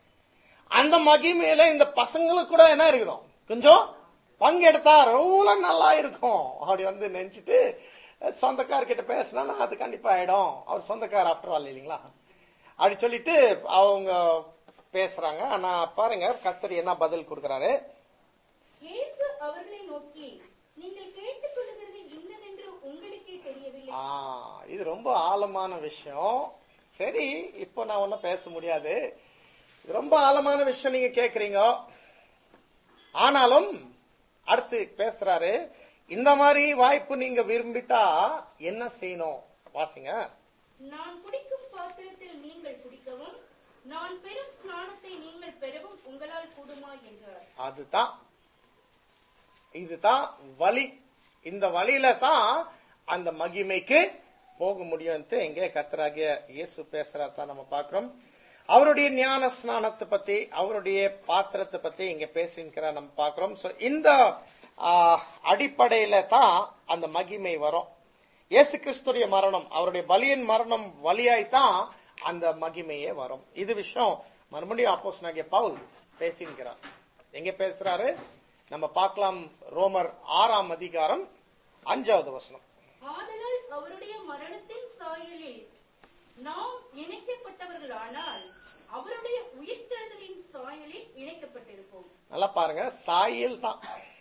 அந்த மகிமையில இந்த பசங்களுக்கு கூட என்ன இருக்கணும் கொஞ்சம் பங்கெடுத்தா ரொம்ப நல்லா இருக்கும் அப்படி வந்து நினைச்சிட்டு சொந்தக்காரர்கிட்ட பேசினா அது கண்டிப்பா ஆயிடும் அவர் சொந்தக்கார் ஆஃப்டர் ஆல் இல்லைங்களா அப்படி சொல்லிட்டு அவங்க பேசுறாங்க ஆனா பாருங்க கர்த்தர் என்ன பதில் கொடுக்கறாரு இயேசு அவர்களை நோக்கி நீங்கள் கேட்டுக்கொள்கிறது இன்னதென்று உங்களுக்கே தெரியவில்லை ஆ, இது ரொம்ப ஆழமான விஷயம் சரி இப்போ நான் ஒன்னும் பேச முடியாது இது ரொம்ப ஆழமான விஷயம் நீங்க கேக்குறீங்க ஆனாலும் அடுத்து பேசுறாரு இந்த மாதிரி வாய்ப்பு நீங்க விரும்பிட்டா என்ன செய்யணும் வாசிங்க நான் குடிக்கும் பாத்திரத்தில் நீங்கள் குடிக்கவும் நான் பெறும் ஸ்நானத்தை நீங்கள் பெறவும் உங்களால் கூடுமா என்றார் அதுதான் இதுதான் வழி இந்த வழியில தான் அந்த மகிமைக்கு போக முடியும்ட்டு எங்கே கர்த்தராகிய இயேசு பேசுறா தான் நம்ம பார்க்கிறோம் அவருடைய ஞான ஸ்நானத்தை பத்தி அவருடைய பாத்திரத்தை பத்தி இங்க பேசியிருக்கிற நம்ம பார்க்கிறோம் சோ இந்த ஆ, அடிப்படையில தான் அந்த மகிமை வரும் இயேசு கிறிஸ்துடைய மரணம் அவருடைய பலியின் மரணம் வழியாய்த்தான் அந்த மகிமையே வரும் இது விஷயம் மறுபடியும் அப்போஸ் பவுல் பேசியிருக்கிறார் எங்க பேசுறாரு நம்ம பார்க்கலாம் ரோமர் ஆறாம் அதிகாரம் அஞ்சாவது வசனம் ஆதலால் அவருடைய மரணத்தின் சாயலில் நாம் இணைக்கப்பட்டவர்களானால் அவருடைய உயிர்த்தெழுதலின் சாயலில் இணைக்கப்பட்டிருப்போம் நல்லா பாருங்க சாயல் தான்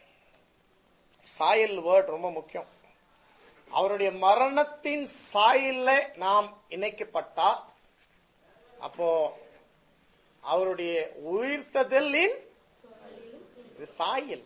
சாயல் வேர்ட் ரொம்ப முக்கியம் அவருடைய மரணத்தின் சாயல்ல நாம் இணைக்கப்பட்டா அப்போ அவருடைய உயிர்த்ததலின் இது சாயல்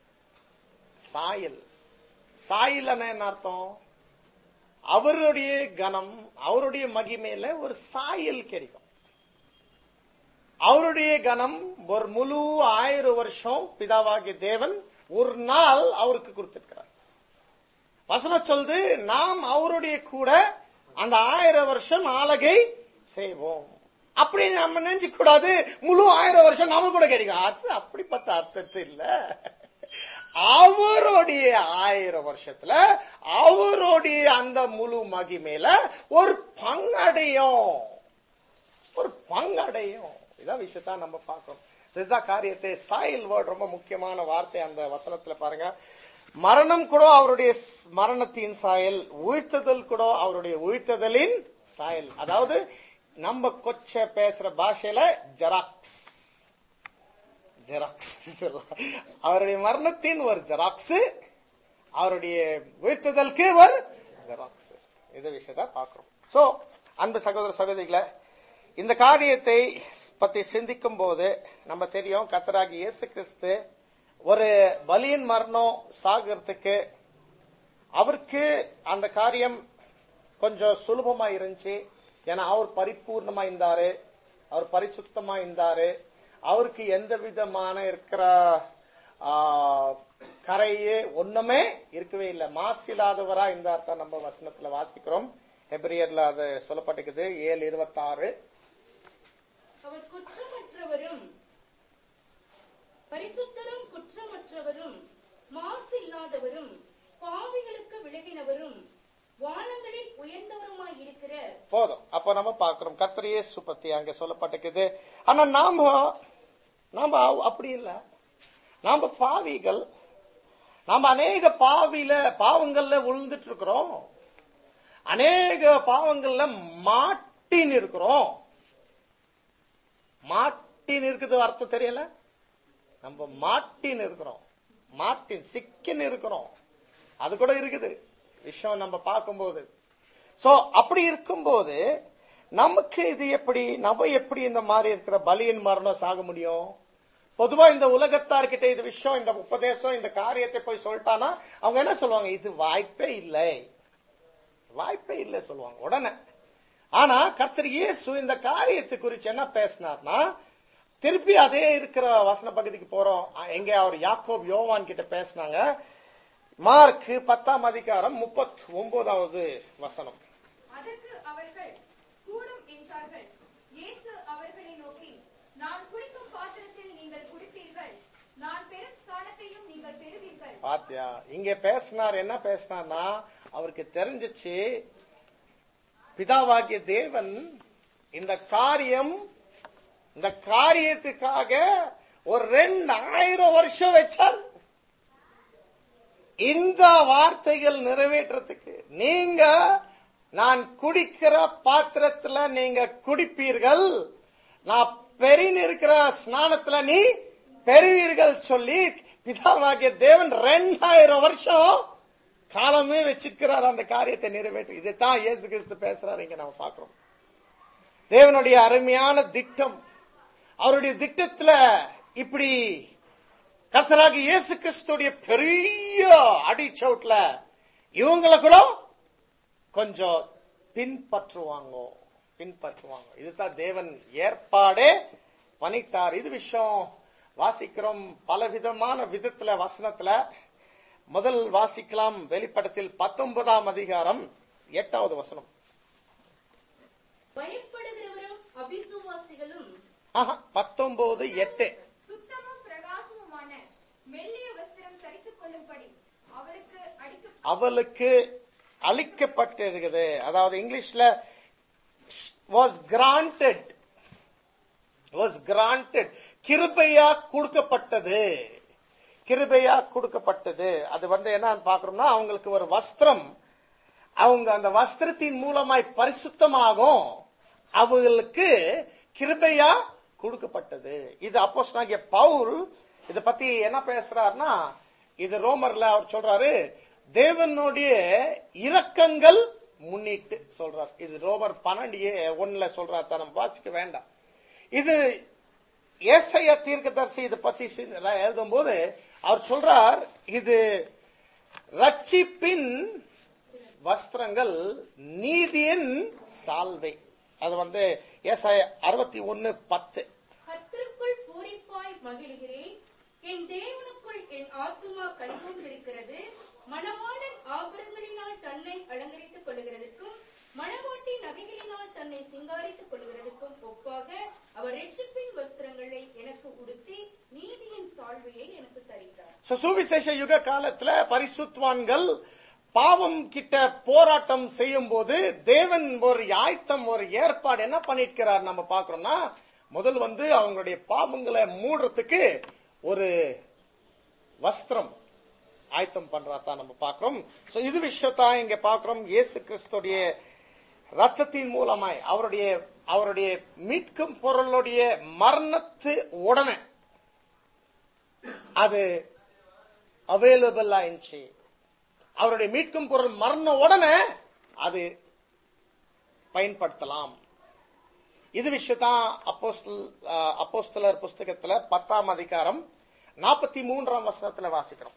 சாயல் சாயல் என்ன அர்த்தம் அவருடைய கணம் அவருடைய மகிமையில ஒரு சாயல் கிடைக்கும் அவருடைய கணம் ஒரு முழு ஆயிரம் வருஷம் பிதாவாகிய தேவன் ஒரு நாள் அவருக்கு கொடுத்திருக்கிறார் வசனம் சொல்லுது நாம் அவருடைய கூட அந்த ஆயிரம் வருஷம் ஆலகை செய்வோம் அப்படி நம்ம நினைச்சு கூடாது முழு ஆயிரம் வருஷம் நம்ம கூட கிடைக்கும் அது அப்படிப்பட்ட அர்த்தத்து இல்ல அவருடைய ஆயிரம் வருஷத்துல அவருடைய அந்த முழு மகிமையில ஒரு பங்கடையும் ஒரு பங்கடையும் இதான் விஷயத்தா நம்ம பார்க்கிறோம் So, இதுதான் காரியத்தை சாயில் வேர்ட் ரொம்ப முக்கியமான வார்த்தை அந்த வசனத்துல பாருங்க மரணம் கூட அவருடைய ஸ்- மரணத்தின் சாயல் உயிர்த்ததல் கூட அவருடைய உயிர்த்ததலின் சாயல் அதாவது நம்ம கொச்ச பேசுற பாஷையில ஜெராக்ஸ் ஜெராக்ஸ் சொல்லலாம். அவருடைய மரணத்தின் ஒரு ஜெராக்ஸ் அவருடைய உயிர்த்ததலுக்கு ஒரு ஜெராக்ஸ் இது விஷயத்த பார்க்கிறோம் சோ அன்பு சகோதர சகோதரிகளை இந்த காரியத்தை பத்தி சிந்திக்கும் போது நம்ம தெரியும் கத்தராகி இயேசு கிறிஸ்து ஒரு பலியின் மரணம் சாகிறதுக்கு அவருக்கு அந்த காரியம் கொஞ்சம் சுலபமா இருந்துச்சு ஏன்னா அவர் பரிபூர்ணமா இருந்தாரு அவர் பரிசுத்தமா இருந்தாரு அவருக்கு எந்த விதமான இருக்கிற ஆ, கரையே ஒண்ணுமே இருக்கவே இல்லை மாசில்லாதவரா இருந்தார் தான் நம்ம வசனத்துல வாசிக்கிறோம் எப்ரியர்ல அது சொல்லப்பட்டிருக்குது ஏழு இருபத்தாறு அவர் குற்றமற்றவரும் பரிசுத்தரும் குற்றமற்றவரும் மாசு இல்லாதவரும் பாவிகளுக்கு விலகினவரும் வானங்களில் உயர்ந்தவருமாய் இருக்கிற போதும் அப்ப நம்ம பார்க்கிறோம் கர்த்தர் இயேசு பத்தி அங்க சொல்லப்பட்டிருக்குது ஆனா நாம நாம அவ்- அப்படி இல்ல நாம பாவிகள் நாம அநேக பாவில பாவங்கள்ல விழுந்துட்டு இருக்கிறோம் அநேக பாவங்கள்ல மாட்டின் இருக்கிறோம் மாட்டின் இருக்குது அர்த்தம் தெரியல நம்ம மாட்டின் இருக்கிறோம் மாட்டின் சிக்கின் இருக்கிறோம் அது கூட இருக்குது விஷயம் நம்ம பார்க்கும்போது சோ அப்படி இருக்கும்போது நமக்கு இது எப்படி நம்ம எப்படி இந்த மாதிரி இருக்கிற பலியின் மரணம் சாக முடியும் பொதுவா இந்த உலகத்தார்கிட்ட இது விஷயம் இந்த உபதேசம் இந்த காரியத்தை போய் சொல்லிட்டானா அவங்க என்ன சொல்லுவாங்க இது வாய்ப்பே இல்லை வாய்ப்பே இல்லை சொல்லுவாங்க உடனே ஆனா கர்த்தர் இயேசு இந்த காரியத்தை குறிச்சு என்ன பேசினார்னா திருப்பி அதே இருக்கிற வசன பகுதிக்கு போறோம் அ- எங்க அவர் யாக்கோப் யோவான் கிட்ட பேசினாங்க மார்க் பத்தாம் அதிகாரம் முப்பத்தி ஒன்பதாவது வசனம் அதற்கு அவர்கள் கூடும் என்றார்கள் இயேசு அவர்களை நோக்கி நான் குடிக்கும் பாத்திரத்தில் நீங்கள் குடிப்பீர்கள் நான் பெரும் ஸ்தானத்தையும் நீங்கள் பெறுவீர்கள் பாத்தியா இங்க பேசினார் என்ன பேசினார்னா அவருக்கு தெரிஞ்சிச்சு பிதாவாகிய தேவன் இந்த காரியம் இந்த காரியத்துக்காக ஒரு ரெண்டாயிரம் வருஷம் வச்சார் இந்த வார்த்தைகள் நிறைவேற்றத்துக்கு நீங்க நான் குடிக்கிற பாத்திரத்துல நீங்க குடிப்பீர்கள் நான் பெரின் இருக்கிற ஸ்நானத்துல நீ பெறுவீர்கள் சொல்லி பிதாவாகிய தேவன் ரெண்டாயிரம் வருஷம் காலமே வச்சிருக்கிறார் அந்த காரியத்தை நிறைவேற்ற இதைத்தான் இயேசு கிறிஸ்து பேசுறாரு இங்க நம்ம பாக்குறோம் தேவனுடைய அருமையான திட்டம் அவருடைய திட்டத்துல இப்படி கர்த்தராகி இயேசு கிறிஸ்துடைய பெரிய அடிச்சவுட்ல இவங்களை கூட கொஞ்சம் பின்பற்றுவாங்க பின்பற்றுவாங்க இதுதான் தேவன் ஏற்பாடே பண்ணிட்டார் இது விஷயம் வாசிக்கிறோம் பல விதமான விதத்துல வசனத்துல முதல் வாசிக்கலாம் வெளிப்படத்தில் பத்தொன்பதாம் அதிகாரம் எட்டாவது வசனம் பயப்படுகிறவரும் அபிசுவாசிகளும் ஆஹா, பத்தொன்பது எட்டு சுத்தமும் பிரகாசமுமான மெல்லிய வஸ்திரம் தரித்துக் கொள்ளும்படி அவளுக்கு அடிக்க அவளுக்கு அளிக்கப்பட்டிருக்குது அதாவது இங்கிலீஷ்ல வாஸ் கிராண்டட் வாஸ் கிராண்டட் கிருபையா கொடுக்கப்பட்டது கிருபையா கொடுக்கப்பட்டது அது வந்து என்னன்னு பாக்குறோம்னா அவங்களுக்கு ஒரு வஸ்திரம் அவங்க அந்த வஸ்திரத்தின் மூலமாய் பரிசுத்தமாகும் அவங்களுக்கு கிருபையா கொடுக்கப்பட்டது இது அப்போஸ் பவுல் இத பத்தி என்ன பேசுறாருன்னா இது ரோமர்ல அவர் சொல்றாரு தேவனுடைய இரக்கங்கள் முன்னிட்டு சொல்றார் இது ரோமர் பன்னெண்டு ஏ- ஒண்ணுல சொல்றார் தான் நம்ம வாசிக்க வேண்டாம் இது ஏசைய தீர்க்கதரிசி இதை பத்தி எழுதும் போது அவர் சொல்றார் இது ரட்சிப்பின் வஸ்திரங்கள் நீதியின் சால்வை அது வந்து ஏசாய அறுபத்தி ஒன்னு பத்து கர்த்தருக்குள் பூரிப்பாய் மகிழ்கிறேன் என் தேவனுக்குள் என் ஆத்துமா கலிகொண்டிருக்கிறது மணவாளன் ஆபரணங்களினால் தன்னை அலங்கரித்துக் கொள்ளுகிறதுக்கும் மணவாட்டி நகைகளினால் தன்னை சிங்காரித்துக் கொள்ளுகிறதுக்கும் ஒப்பாக அவர் ரட்சிப்பின் வஸ்திரங்களை எனக்கு உடுத்தி நீதியின் சால்வையை எனக்கு தருகிறார் So, சுவிசேஷ யுக காலத்துல பரிசுத்வான்கள் பாவம் கிட்ட போராட்டம் செய்யும் போது தேவன் ஒரு ஆயத்தம் ஒரு ஏற்பாடு என்ன பண்ணிருக்கிறார் நம்ம பாக்குறோம்னா முதல் வந்து அவங்களுடைய பாவங்களை மூடுறதுக்கு ஒரு வஸ்திரம் ஆயத்தம் பண்றதான் நம்ம பாக்குறோம் சோ இது விஷயத்தான் இங்க பாக்குறோம் இயேசு கிறிஸ்துடைய ரத்தத்தின் மூலமாய் அவருடைய அவருடைய மீட்கும் பொருளுடைய மரணத்து உடனே அது அவைலபிள் ஆயிடுச்சு அவருடைய மீட்கும் பொருள் மரண உடனே அது பயன்படுத்தலாம் இது விஷயத்தான் அப்போஸ்தல் அஹ், அப்போஸ்தலர் புஸ்தகத்துல பத்தாம் அதிகாரம் நாற்பத்தி மூன்றாம் வசனத்துல வாசிக்கிறோம்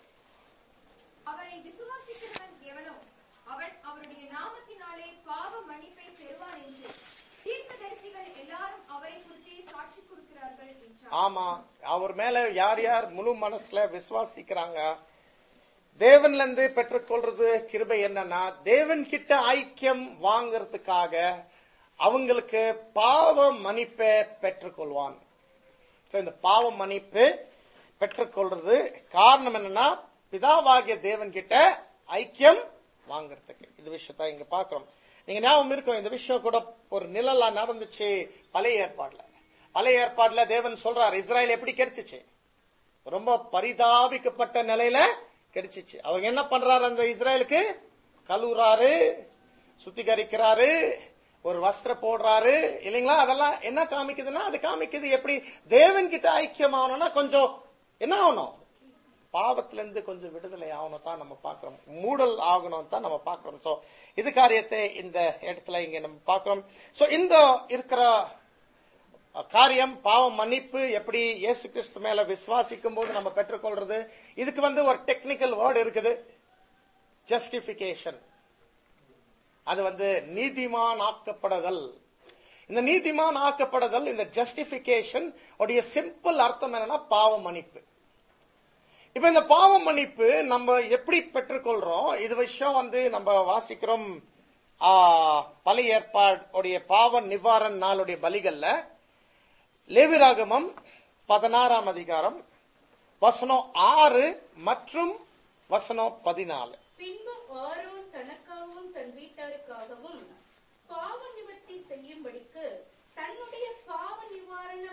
அவரை விசுவாசிக்கிறவன் எவனோ அவன் அவருடைய நாமத்தினாலே பாவ மன்னிப்பை பெறுவான் என்று தீர்க்கதரிசிகள் எல்லாரும் அவரை குறித்து சாட்சி கொடுக்கிறார்கள் என்றார் ஆமா அவர் மேல யார் யார் முழு மனசுல விசுவாசிக்கிறாங்க தேவன்ல இருந்து பெற்றுக்கொள்றது கிருபை என்னன்னா தேவன் கிட்ட ஐக்கியம் வாங்கறதுக்காக அவங்களுக்கு பாவ மன்னிப்பை பெற்றுக்கொள்வான் So, இந்த பாவ மன்னிப்பு பெற்றுக்கொள்றது காரணம் என்னன்னா பிதாவாகிய தேவன் கிட்ட ஐக்கியம் வாங்கறதுக்கு இது விஷயத்த இங்க பாக்குறோம் நீங்க ஞாபகம் இருக்கும் இந்த விஷயம் கூட ஒரு நிழலா நடந்துச்சு பழைய ஏற்பாடுல பழைய ஏற்பாடுல தேவன் சொல்றார் இஸ்ராயல் எப்படி கிடைச்சிச்சு ரொம்ப பரிதாபிக்கப்பட்ட நிலையில கிடைச்சிச்சு அவங்க என்ன பண்றாரு அந்த இஸ்ரேலுக்கு கழுவுறாரு சுத்திகரிக்கிறாரு ஒரு வஸ்திரம் போடுறாரு இல்லைங்களா அதெல்லாம் என்ன காமிக்குதுன்னா அது காமிக்குது எப்படி தேவன் கிட்ட ஐக்கியம் ஆகணும்னா கொஞ்சம் என்ன ஆகணும் பாவத்துல இருந்து கொஞ்சம் விடுதலை ஆகணும் தான் நம்ம பாக்குறோம் மூடல் ஆகணும் தான் நம்ம பாக்குறோம் சோ இது காரியத்தை இந்த இடத்துல இங்க நம்ம பாக்குறோம் சோ இந்த இருக்கிற காரியம் பாவம் மன்னிப்பு எப்படி இயேசு கிறிஸ்து மேல விசுவாசிக்கும் போது நம்ம பெற்றுக்கொள்றது இதுக்கு வந்து ஒரு டெக்னிக்கல் வேர்டு இருக்குது ஜஸ்டிபிகேஷன் அது வந்து நீதிமான் ஆக்கப்படுதல் இந்த நீதிமான் ஆக்கப்படுதல் இந்த ஜஸ்டிபிகேஷன் உடைய சிம்பிள் அர்த்தம் என்னன்னா பாவ மன்னிப்பு இப்ப இந்த பாவ மன்னிப்பு நம்ம எப்படி பெற்றுக்கொள்றோம் இது விஷயம் வந்து நம்ம வாசிக்கிறோம் ஆ, பழைய ஏற்பாடுடைய பாவ நிவாரண நாளுடைய பலிகள்ல லேவிராகமம் பதினாறாம் அதிகாரம் வசனம் ஆறு மற்றும் வசனம் பதினாலு பின்பு ஆரோன் தனக்காகவும் தன் வீட்டாருக்காகவும் பாவ நிவர்த்தி செய்யும்படிக்கு தன்னுடைய பாவ நிவாரண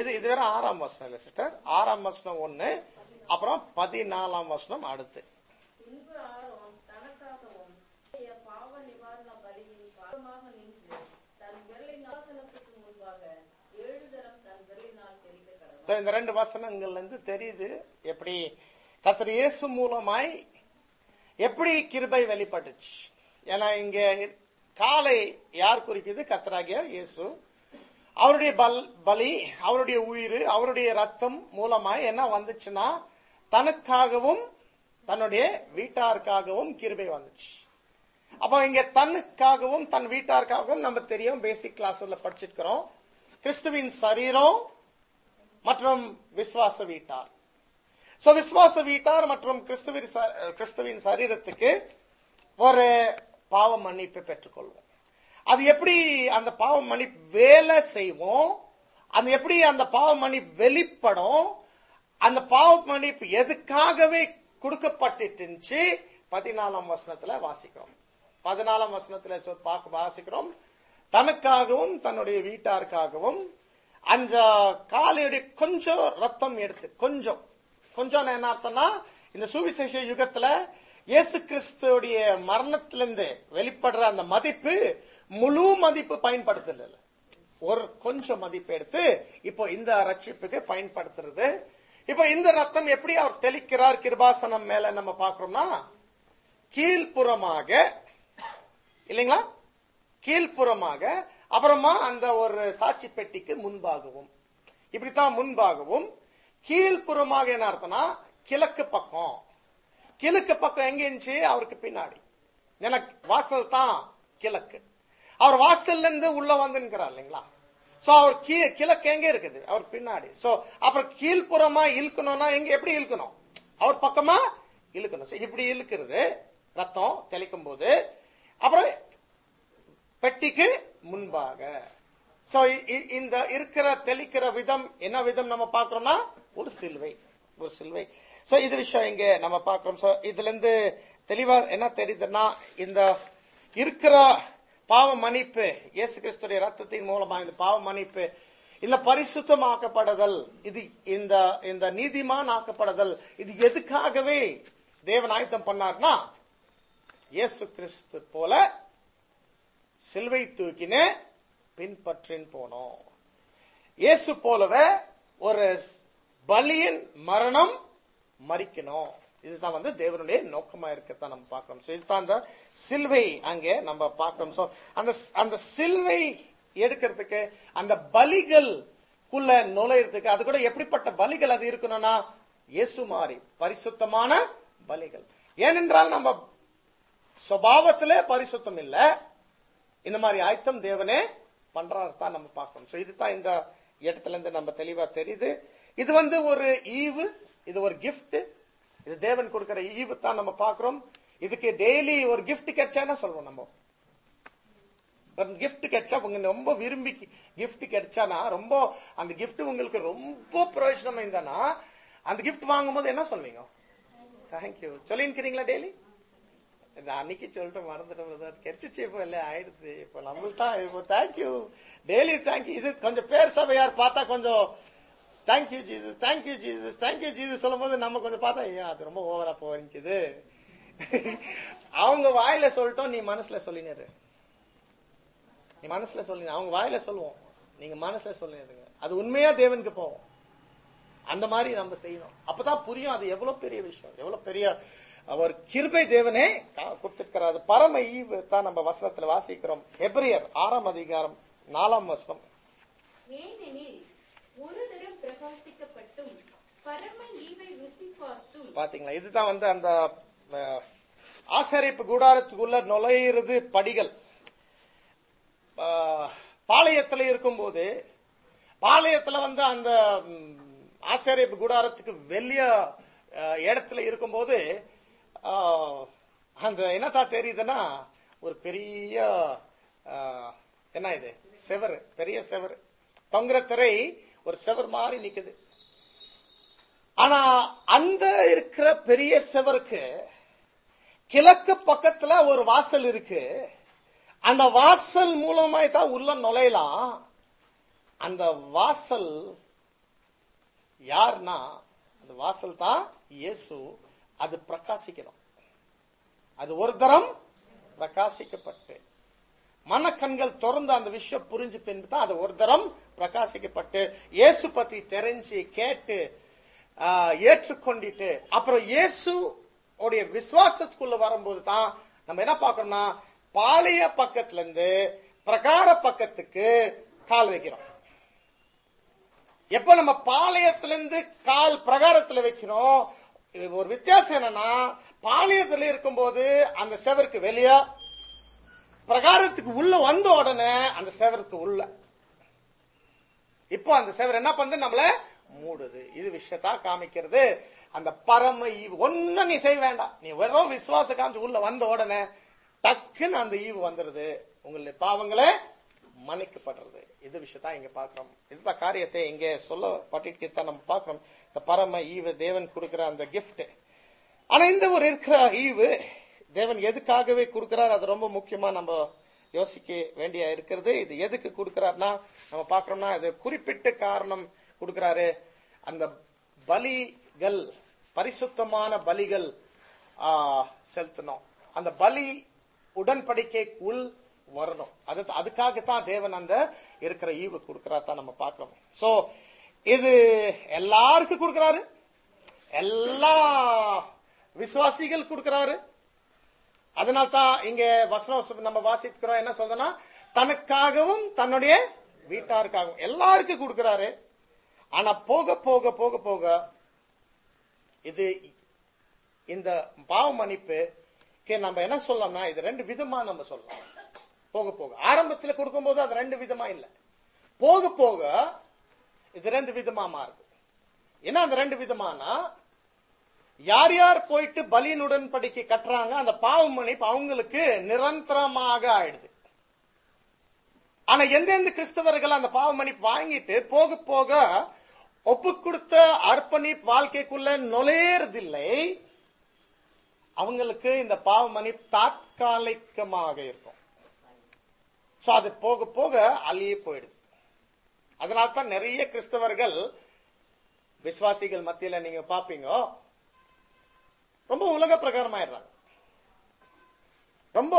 இது இது வேற ஆறாம் வசனம் இல்ல சிஸ்டர் ஆறாம் வசனம் ஒண்ணு அப்புறம் பதினாலாம் வசனம் அடுத்து பின்பு ஆரோன் தனக்காகவும் தன்னுடைய பாவ நிவாரண பலியின் பாவமாக நின்று தன் விரலின் ஆசனத்துக்கு முன்பாக ஏழு தரம் தன் விரலினால் தெரிக்க கடவுள் So, இந்த ரெண்டு வசனங்கள்ல இருந்து தெரியுது எப்படி கர்த்தர் இயேசு மூலமாய் எப்படி கிருபை வெளிப்பட்டுச்சு ஏன்னா இங்க காலை யார் குறிக்குது கர்த்தராகிய இயேசு அவருடைய பல் பலி அவருடைய உயிர் அவருடைய ரத்தம் மூலமாய் என்ன வந்துச்சுன்னா தனக்காகவும் தன்னுடைய வீட்டாருக்காகவும் கிருபை வந்துச்சு அப்போ இங்க தன்னுக்காகவும் தன் வீட்டாருக்காகவும் நம்ம தெரியும் பேசிக் கிளாஸ்ல படிச்சிருக்கிறோம் கிறிஸ்துவின் சரீரம் மற்றும் விசுவாச வீட்டார் சோ விசுவாச வீட்டார் மற்றும் கிறிஸ்துவின் ச- கிறிஸ்துவின் சரீரத்துக்கு ஒரு பாவ மன்னிப்பு பெற்றுக்கொள்வோம் அது எப்படி அந்த பாவ மன்னிப்பு வேலை செய்வோம் அது எப்படி அந்த பாவ மன்னிப்பு வெளிப்படும் அந்த பாவ மன்னிப்பு எதுக்காகவே கொடுக்கப்பட்டுச்சு பதினாலாம் வசனத்துல வாசிக்கிறோம் பதினாலாம் வசனத்துல சொ- பார்க்க வாசிக்கிறோம் தனக்காகவும் தன்னுடைய வீட்டாருக்காகவும் அந்த காலையுடைய கொஞ்சம் ரத்தம் எடுத்து கொஞ்சம் கொஞ்சம் என்ன அர்த்தம்னா இந்த சுவிசேஷ யுகத்துல இயேசு கிறிஸ்துடைய மரணத்திலிருந்து வெளிப்படுற அந்த மதிப்பு முழு மதிப்பு பயன்படுத்தல ஒரு கொஞ்சம் மதிப்பு எடுத்து இப்போ இந்த ரட்சிப்புக்கு பயன்படுத்துறது இப்போ இந்த ரத்தம் எப்படி அவர் தெளிக்கிறார் கிருபாசனம் மேல நம்ம பாக்குறோம்னா கீழ்ப்புறமாக இல்லைங்களா கீழ்ப்புறமாக அப்புறமா அந்த ஒரு சாட்சி பெட்டிக்கு முன்பாகவும் இப்படித்தான் முன்பாகவும் கீழ்ப்புறமாக என்ன அர்த்தம்னா கிழக்கு பக்கம் கிழக்கு பக்கம் எங்க இருந்துச்சு அவருக்கு பின்னாடி எனக்கு வாசல் தான் கிழக்கு அவர் வாசல்ல இருந்து உள்ள வந்துங்கிறார் இல்லைங்களா சோ அவர் கீ- கிழக்கு எங்க இருக்குது அவர் பின்னாடி சோ அப்புறம் கீழ்ப்புறமா இழுக்கணும்னா எங்க எப்படி இழுக்கணும் அவர் பக்கமா இழுக்கணும் So, இப்படி இழுக்கிறது ரத்தம் தெளிக்கும் போது அப்புறம் பெட்டிக்கு முன்பாக சோ இந்த இருக்கிற தெளிக்கிற விதம் என்ன விதம் நம்ம பார்க்கிறோம்னா ஒரு சிலுவை ஒரு சிலுவை சோ இது விஷயம் இங்க நம்ம பார்க்கிறோம் சோ இதுல இருந்து தெளிவா என்ன தெரியுதுன்னா இந்த இருக்கிற பாவ மன்னிப்பு இயேசு கிறிஸ்துடைய ரத்தத்தின் மூலமா இந்த பாவ மன்னிப்பு இந்த பரிசுத்தமாக்கப்படுதல் இது இந்த இந்த நீதிமான் ஆக்கப்படுதல் இது எதுக்காகவே தேவன் ஆயத்தம் பண்ணார்னா இயேசு கிறிஸ்து போல சிலுவை தூக்கின பின்பற்றின் போனோம் இயேசு போலவே ஒரு பலியின் மரணம் மறிக்கணும் இதுதான் வந்து தேவனுடைய நோக்கமா இருக்கத்தான் நம்ம பார்க்கிறோம் So, இதுதான் அந்த சிலுவை அங்கே நம்ம பார்க்கிறோம் So, அந்த அந்த சிலுவை எடுக்கிறதுக்கு அந்த பலிகள் குள்ள நுழையிறதுக்கு அது கூட எப்படிப்பட்ட பலிகள் அது இருக்கணும்னா இயேசு மாதிரி பரிசுத்தமான பலிகள் ஏனென்றால் நம்ம சுபாவத்திலே பரிசுத்தம் இல்ல இந்த மாதிரி ஆயத்தம் தேவனே பண்றாரு தான் நம்ம பார்க்கணும் சோ இதுதான் இந்த இடத்துல இருந்து நம்ம தெளிவா தெரியுது இது வந்து ஒரு ஈவு இது ஒரு கிஃப்ட் இது தேவன் கொடுக்கிற ஈவு தான் நம்ம பார்க்கிறோம் இதுக்கு டெய்லி ஒரு gift கிடைச்சானா சொல்றோம் நம்ம கிஃப்ட் கிடைச்சா உங்க ரொம்ப விரும்பி gift கிடைச்சானா ரொம்ப அந்த gift உங்களுக்கு ரொம்ப பிரயோஜனம் இருந்தானா அந்த gift வாங்கும்போது என்ன சொல்வீங்க தேங்க்யூ சொல்லிருக்கிறீங்களா டெய்லி இந்த அன்னைக்கு சொல்லிட்டு மறந்துட்டோம் brother. கிடைச்சிச்சு இப்போ இல்ல ஆயிடுது இப்போ நம்மளுக்கு தான் இப்போ தேங்க்யூ டெய்லி தேங்க்யூ இது கொஞ்சம் பேர் சபையார் பார்த்தா கொஞ்சம் thank you Jesus thank you Jesus thank you Jesus சொல்லும் போது நம்ம கொஞ்சம் பார்த்தா ஐயா அது ரொம்ப ஓவரா போயிருக்குது அவங்க வாயில சொல்லிட்டோம் நீ மனசுல சொல்லினரு நீ மனசுல சொல்லி அவங்க வாயில சொல்லுவோம் நீங்க மனசுல சொல்லிடுங்க அது உண்மையா தேவனுக்கு போவோம் அந்த மாதிரி நம்ம செய்யணும் அப்பதான் புரியும் அது எவ்வளவு பெரிய விஷயம் எவ்வளவு பெரிய அவர் கிருபை தேவனே கா- கொடுத்திருக்கிறார் அது பரம ஈவு தான் நம்ம வசனத்துல வாசிக்கிறோம் எப்ரியர் ஆறாம் அதிகாரம் நாலாம் வசனம் ஏனெனில் ஒரு தரம் பிரகாசிக்கப்பட்டும் பரம ஈவை ருசி பார்த்தும் பாத்தீங்களா இதுதான் வந்து அந்த அஹ், ஆசரிப்பு கூடாரத்துக்குள்ள நுழையிறது படிகள் ஆஹ், பாளையத்துல இருக்கும்போது பாளையத்துல வந்து அந்த ம், ஆசரிப்பு கூடாரத்துக்கு வெளிய அஹ், இடத்துல இருக்கும்போது ஆஹ், அந்த என்னதான் தெரியுதுன்னா ஒரு பெரிய ஆஹ், என்ன இது செவர் பெரிய செவர் தொங்குற திரை ஒரு செவர் மாதிரி நிக்குது ஆனா அந்த இருக்கிற பெரிய செவருக்கு கிழக்கு பக்கத்துல ஒரு வாசல் இருக்கு அந்த வாசல் மூலமாய் தான் உள்ள நுழையலாம் அந்த வாசல் யாருன்னா அந்த வாசல் தான் இயேசு அது பிரகாசிக்கணும் அது ஒரு தரம் பிரகாசிக்கப்பட்டு மனக்கண்கள் திறந்து அந்த விஷயம் புரிஞ்சு பின்பு தான் அது ஒரு தரம் பிரகாசிக்கப்பட்டு இயேசு பத்தி தெரிஞ்சு கேட்டு ஆஹ், ஏற்றுக்கொண்டிட்டு அப்புறம் இயேசு உடைய விசுவாசத்துக்குள்ள வரும்போது தான் நம்ம என்ன பார்க்கணும்னா பாளைய பக்கத்துல இருந்து பிரகார பக்கத்துக்கு கால் வைக்கிறோம் எப்ப நம்ம பாளையத்துல இருந்து கால் பிரகாரத்துல வைக்கிறோம் இது ஒரு வித்தியாசம் என்னன்னா பாளையத்துல இருக்கும்போது அந்த செவருக்கு வெளியே பிரகாரத்துக்கு உள்ள வந்த உடனே அந்த செவருக்கு உள்ள இப்போ அந்த செவர் என்ன பண்ணுது நம்மள மூடுது இது விஷயத்தா காமிக்கிறது அந்த பரம ஈவு ஒன்னும் நீ செய்ய வேண்டாம் நீ வெறும் விசுவாச காமிச்சு உள்ள வந்த உடனே டக்குன்னு அந்த ஈவு வந்துருது உங்களுடைய பாவங்களே மன்னிக்கப்படுறது இது விஷயத்தா இங்க பாக்குறோம் இதுதான் காரியத்தை இங்க சொல்லப்பட்டிருக்கு தான் நம்ம பாக்குறோம் இந்த பரம ஈவு தேவன் கொடுக்கிற அந்த gift ஆனா இந்த ஒரு இருக்கிற ஈவு தேவன் எதுக்காகவே கொடுக்கிறார் அது ரொம்ப முக்கியமா நம்ம யோசிக்க வேண்டிய இருக்கிறது இது எதுக்கு கொடுக்கிறார்னா நம்ம பாக்குறோம்னா இது குறிப்பிட்ட காரணம் கொடுக்கிறாரு அந்த பலிகள் பரிசுத்தமான பலிகள் ஆ, செலுத்தணும் அந்த பலி உடன்படிக்கைக்குள் வரணும் அது அதுக்காகத்தான் தேவன் அந்த இருக்கிற ஈவு கொடுக்கிறார் தான் நம்ம பார்க்கிறோம் சோ இது எல்லாருக்கும் கொடுக்கிறாரு எல்லா விசுவாசிகள் கொடுக்கிறாரு அதனால தான் இங்க வசனம் நம்ம வாசிக்கிறோம் என்ன சொல்றோம்னா தனக்காகவும் தன்னுடைய வீட்டாருக்காகவும் எல்லாருக்கும் கொடுக்கிறாரு ஆனா போக போக போக போக இது இந்த பாவ மன்னிப்பு நம்ம என்ன சொல்லலாம்னா இது ரெண்டு விதமா நம்ம சொல்லலாம் போக போக ஆரம்பத்துல கொடுக்கும்போது அது ரெண்டு விதமா இல்ல போக போக இது ரெண்டு விதமா மாறுது என்ன அந்த ரெண்டு விதமானா யார் யார் போயிட்டு பலியின் உடன்படிக்கை கட்டுறாங்க அந்த பாவ மன்னிப்பு அவங்களுக்கு நிரந்தரமாக ஆயிடுது ஆனா எந்தெந்த கிறிஸ்தவர்கள் அந்த பாவ மன்னிப்பு வாங்கிட்டு போக போக ஒப்பு கொடுத்த அர்ப்பணிப்பு வாழ்க்கைக்குள்ள நுழையறதில்லை அவங்களுக்கு இந்த பாவ மன்னிப்பு தாத்காலிகமாக இருக்கும் சோ அது போக போக அழியே போயிடுது அதனால தான் நிறைய கிறிஸ்தவர்கள் விசுவாசிகள் மத்தியில நீங்க பாப்பீங்க ரொம்ப உலக பிரகாரமாயிடுறாங்க ரொம்ப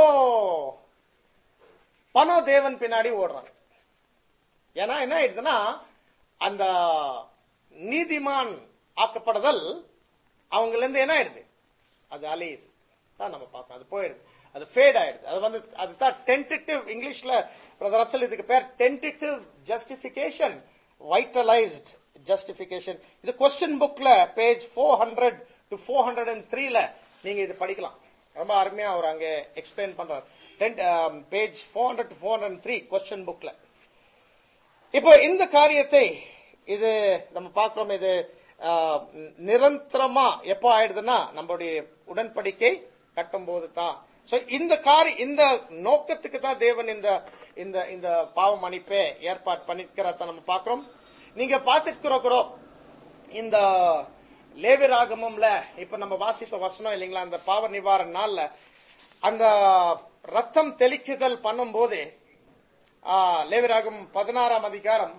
பணம் தேவன் பின்னாடி ஓடுறாங்க ஏன்னா என்ன ஆயிடுதுன்னா அந்த நீதிமான் ஆக்கப்படுதல் அவங்கள இருந்து என்ன ஆயிடுது அது அலையுது தான் நம்ம பார்க்கணும் அது போயிடுது அது ஃபேட் ஆயிடுது அது வந்து அதுதான் டென்டேட்டிவ் இங்கிலீஷ்ல பிரதர் அசல் இதுக்கு பேர் டென்டேட்டிவ் ஜஸ்டிபிகேஷன் வைட்டலைஸ்ட் ஜஸ்டிபிகேஷன் இது கொஸ்டின் புக்ல page four hundred to four hundred and த்ரீல நீங்க இது படிக்கலாம் ரொம்ப அருமையா அவர் அங்க எக்ஸ்பிளைன் பண்றாரு page four hundred to four hundred three question புக்ல இப்போ இந்த காரியத்தை இது நம்ம பார்க்கிறோம் இது ஆ, நிரந்தரமா எப்போ ஆயிடுதுன்னா நம்மளுடைய உடன்படிக்கை கட்டும் போது தான் சோ இந்த காரி இந்த நோக்கத்துக்கு தான் தேவன் இந்த இந்த இந்த பாவ மன்னிப்பை ஏற்பாடு பண்ணிருக்கிறத நம்ம பார்க்கிறோம் நீங்க பார்த்துருக்கிறோம் இந்த லேவிராகமம்ல இப்ப நம்ம வாசித்த வசனம் இல்லைங்களா அந்த பாவ நிவாரண நாள்ல அந்த ரத்தம் தெளிக்குதல் பண்ணும்போது ஆ, லேவிராகம் பதினாறாம் அதிகாரம்